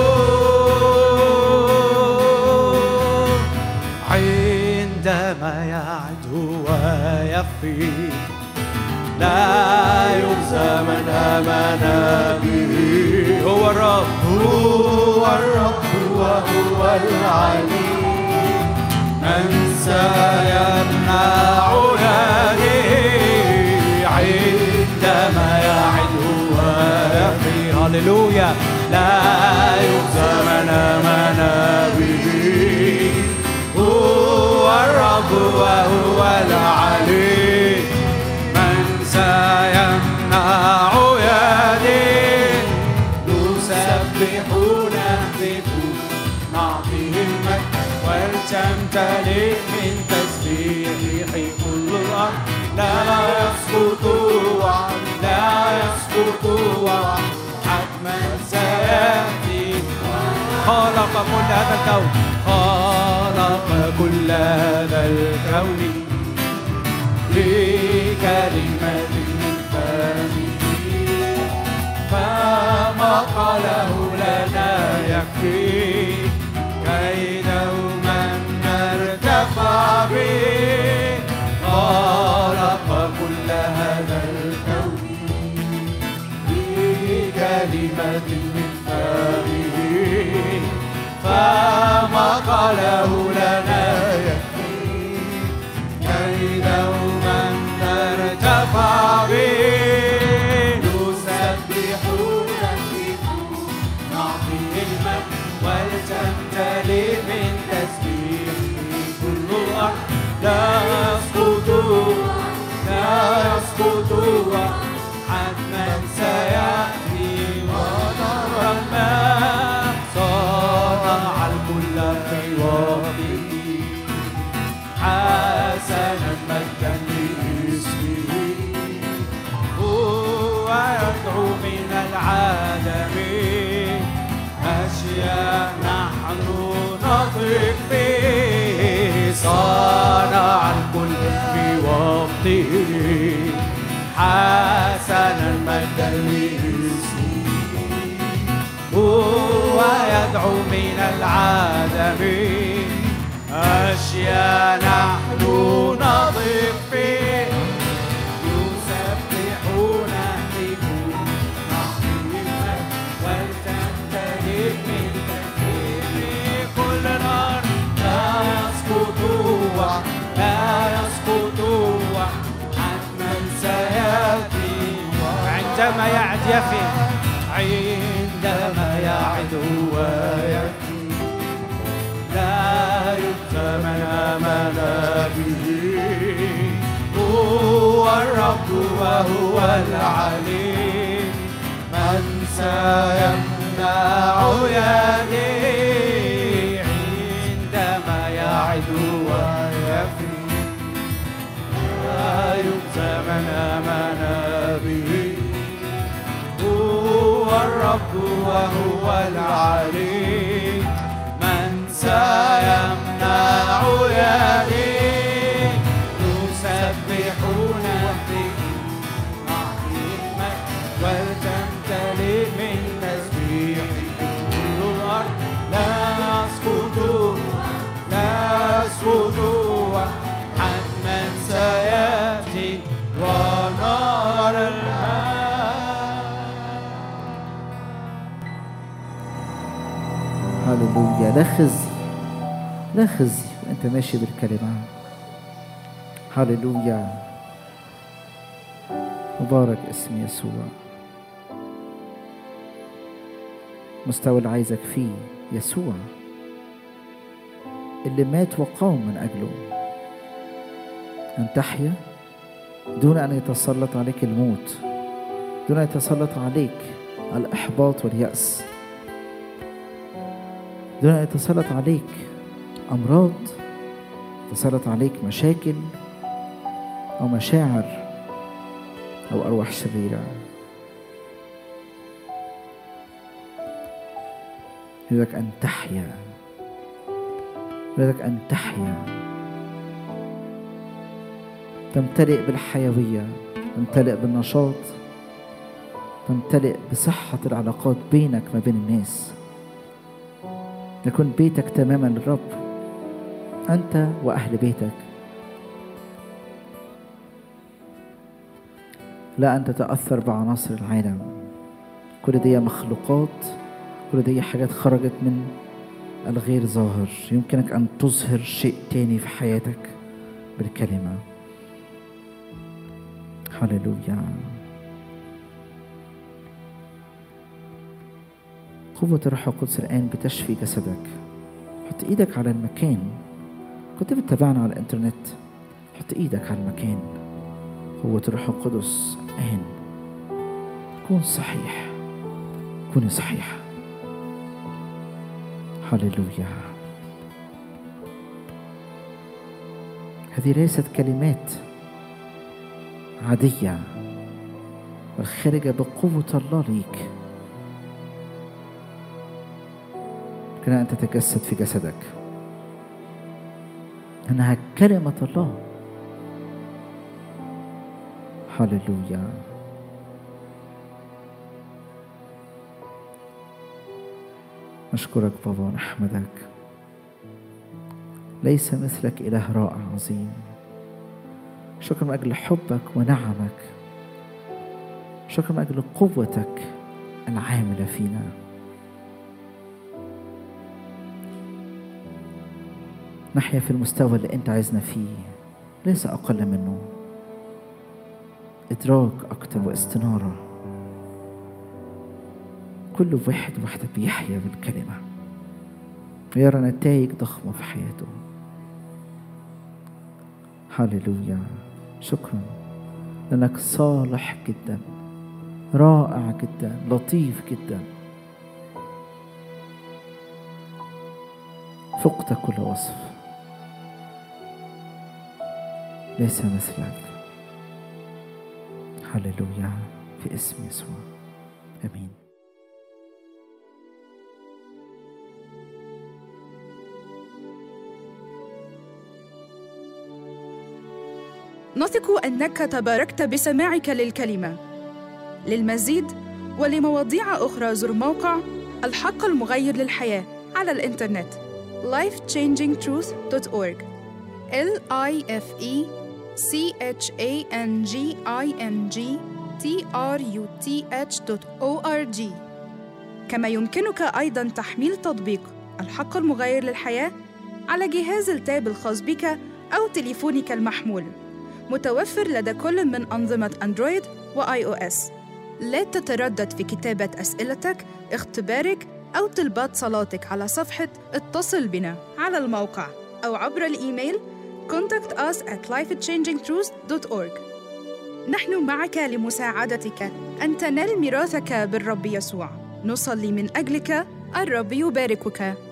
يسوع عندما يعد ويخفي لا يخزى من آمن به هو الرب هو الرب وهو العليم من سيمنع يديه عندما يعد ويخفي هللويا لا يخزى من آمن به هو الرب وهو العليم من سيمنع يديه نسبح نهتف نعطيه المجد ولتمتلئ من تسبيحه كل الأرض لا يسقط وعد لا يسقط وعد حتما سيأتي خلق كل هذا الكون خلق كل هذا الكون بكلمة من فمه فما قاله لنا يكفي كي دوما نرتفع به خلق كل هذا الكون بكلمة من فمه فما قاله لنا يكفي كي دوما نرتفع به نسبح نهتف نعطيه المجد ولتمتلئ من تسبيحه كل الأرض لا يسقط لا يسقط حتما سيأتي ونرى الماء صنع الكل في وقته حسنا مجدا لاسمه هو يدعو من العالم أشياء نحن نطيق فيه صنع الكل في وقته حسنا مجدا لاسمه هو يدعو من العالم أشياء نحن نضيق فيه يسبحون نهتف نعطيه المجد ولتمتلئ من يفي عندما يعد ويأتي لا يخفى من آمن به هو الرب وهو العليم من سيمنع يديه عندما يعد ويفي لا يخزى من آمن به هو الرب وهو العلي من سيمنع يديه يسبحون عظيما ولتمتلئ من تسبيح كل الأرض لا نسقط لا نسقط عن من سيأتي ونرى الماء هللويا لا خزي لا خزي وانت ماشي بالكلمة هللويا مبارك اسم يسوع مستوى اللي عايزك فيه يسوع اللي مات وقام من أجله أن تحيا دون أن يتسلط عليك الموت دون أن يتسلط عليك الإحباط واليأس دون أن يتسلط عليك أمراض يتسلط عليك مشاكل أو مشاعر أو أرواح شريرة يريدك أن تحيا يريدك أن تحيا تمتلئ بالحيوية تمتلئ بالنشاط تمتلئ بصحة العلاقات بينك ما بين الناس يكون بيتك تماما للرب أنت وأهل بيتك لا أن تتأثر بعناصر العالم كل دي مخلوقات كل دي حاجات خرجت من الغير ظاهر يمكنك أن تظهر شيء تاني في حياتك بالكلمة هللويا قوة الروح القدس الآن بتشفي جسدك حط إيدك على المكان كنت بتتابعنا على الإنترنت حط إيدك على المكان قوة الروح القدس الآن كون صحيح كوني صحيحة هللويا هذه ليست كلمات عادية بل خارجة بقوة الله ليك كنا أن تتجسد في جسدك إنها كلمة الله هللويا نشكرك بابا ونحمدك ليس مثلك إله رائع عظيم شكرا من أجل حبك ونعمك شكرا من أجل قوتك العاملة فينا نحيا في المستوى اللي أنت عايزنا فيه ليس أقل منه إدراك أكتر واستنارة كل واحد واحدة بيحيا بالكلمة ويرى نتائج ضخمة في حياته هللويا شكرا لأنك صالح جدا رائع جدا لطيف جدا فقت كل وصف ليس مثلك هللويا في اسم يسوع امين نثق انك تباركت بسماعك للكلمه للمزيد ولمواضيع اخرى زر موقع الحق المغير للحياه على الانترنت lifechangingtruth.org l i f e c h a n g i n g t r u t h o r g كما يمكنك ايضا تحميل تطبيق الحق المغير للحياه على جهاز التاب الخاص بك او تليفونك المحمول متوفر لدى كل من أنظمة أندرويد وآي أو إس. لا تتردد في كتابة أسئلتك، اختبارك أو طلبات صلاتك على صفحة اتصل بنا على الموقع أو عبر الإيميل contact us at lifechangingtruths.org نحن معك لمساعدتك أن تنال ميراثك بالرب يسوع نصلي من أجلك الرب يباركك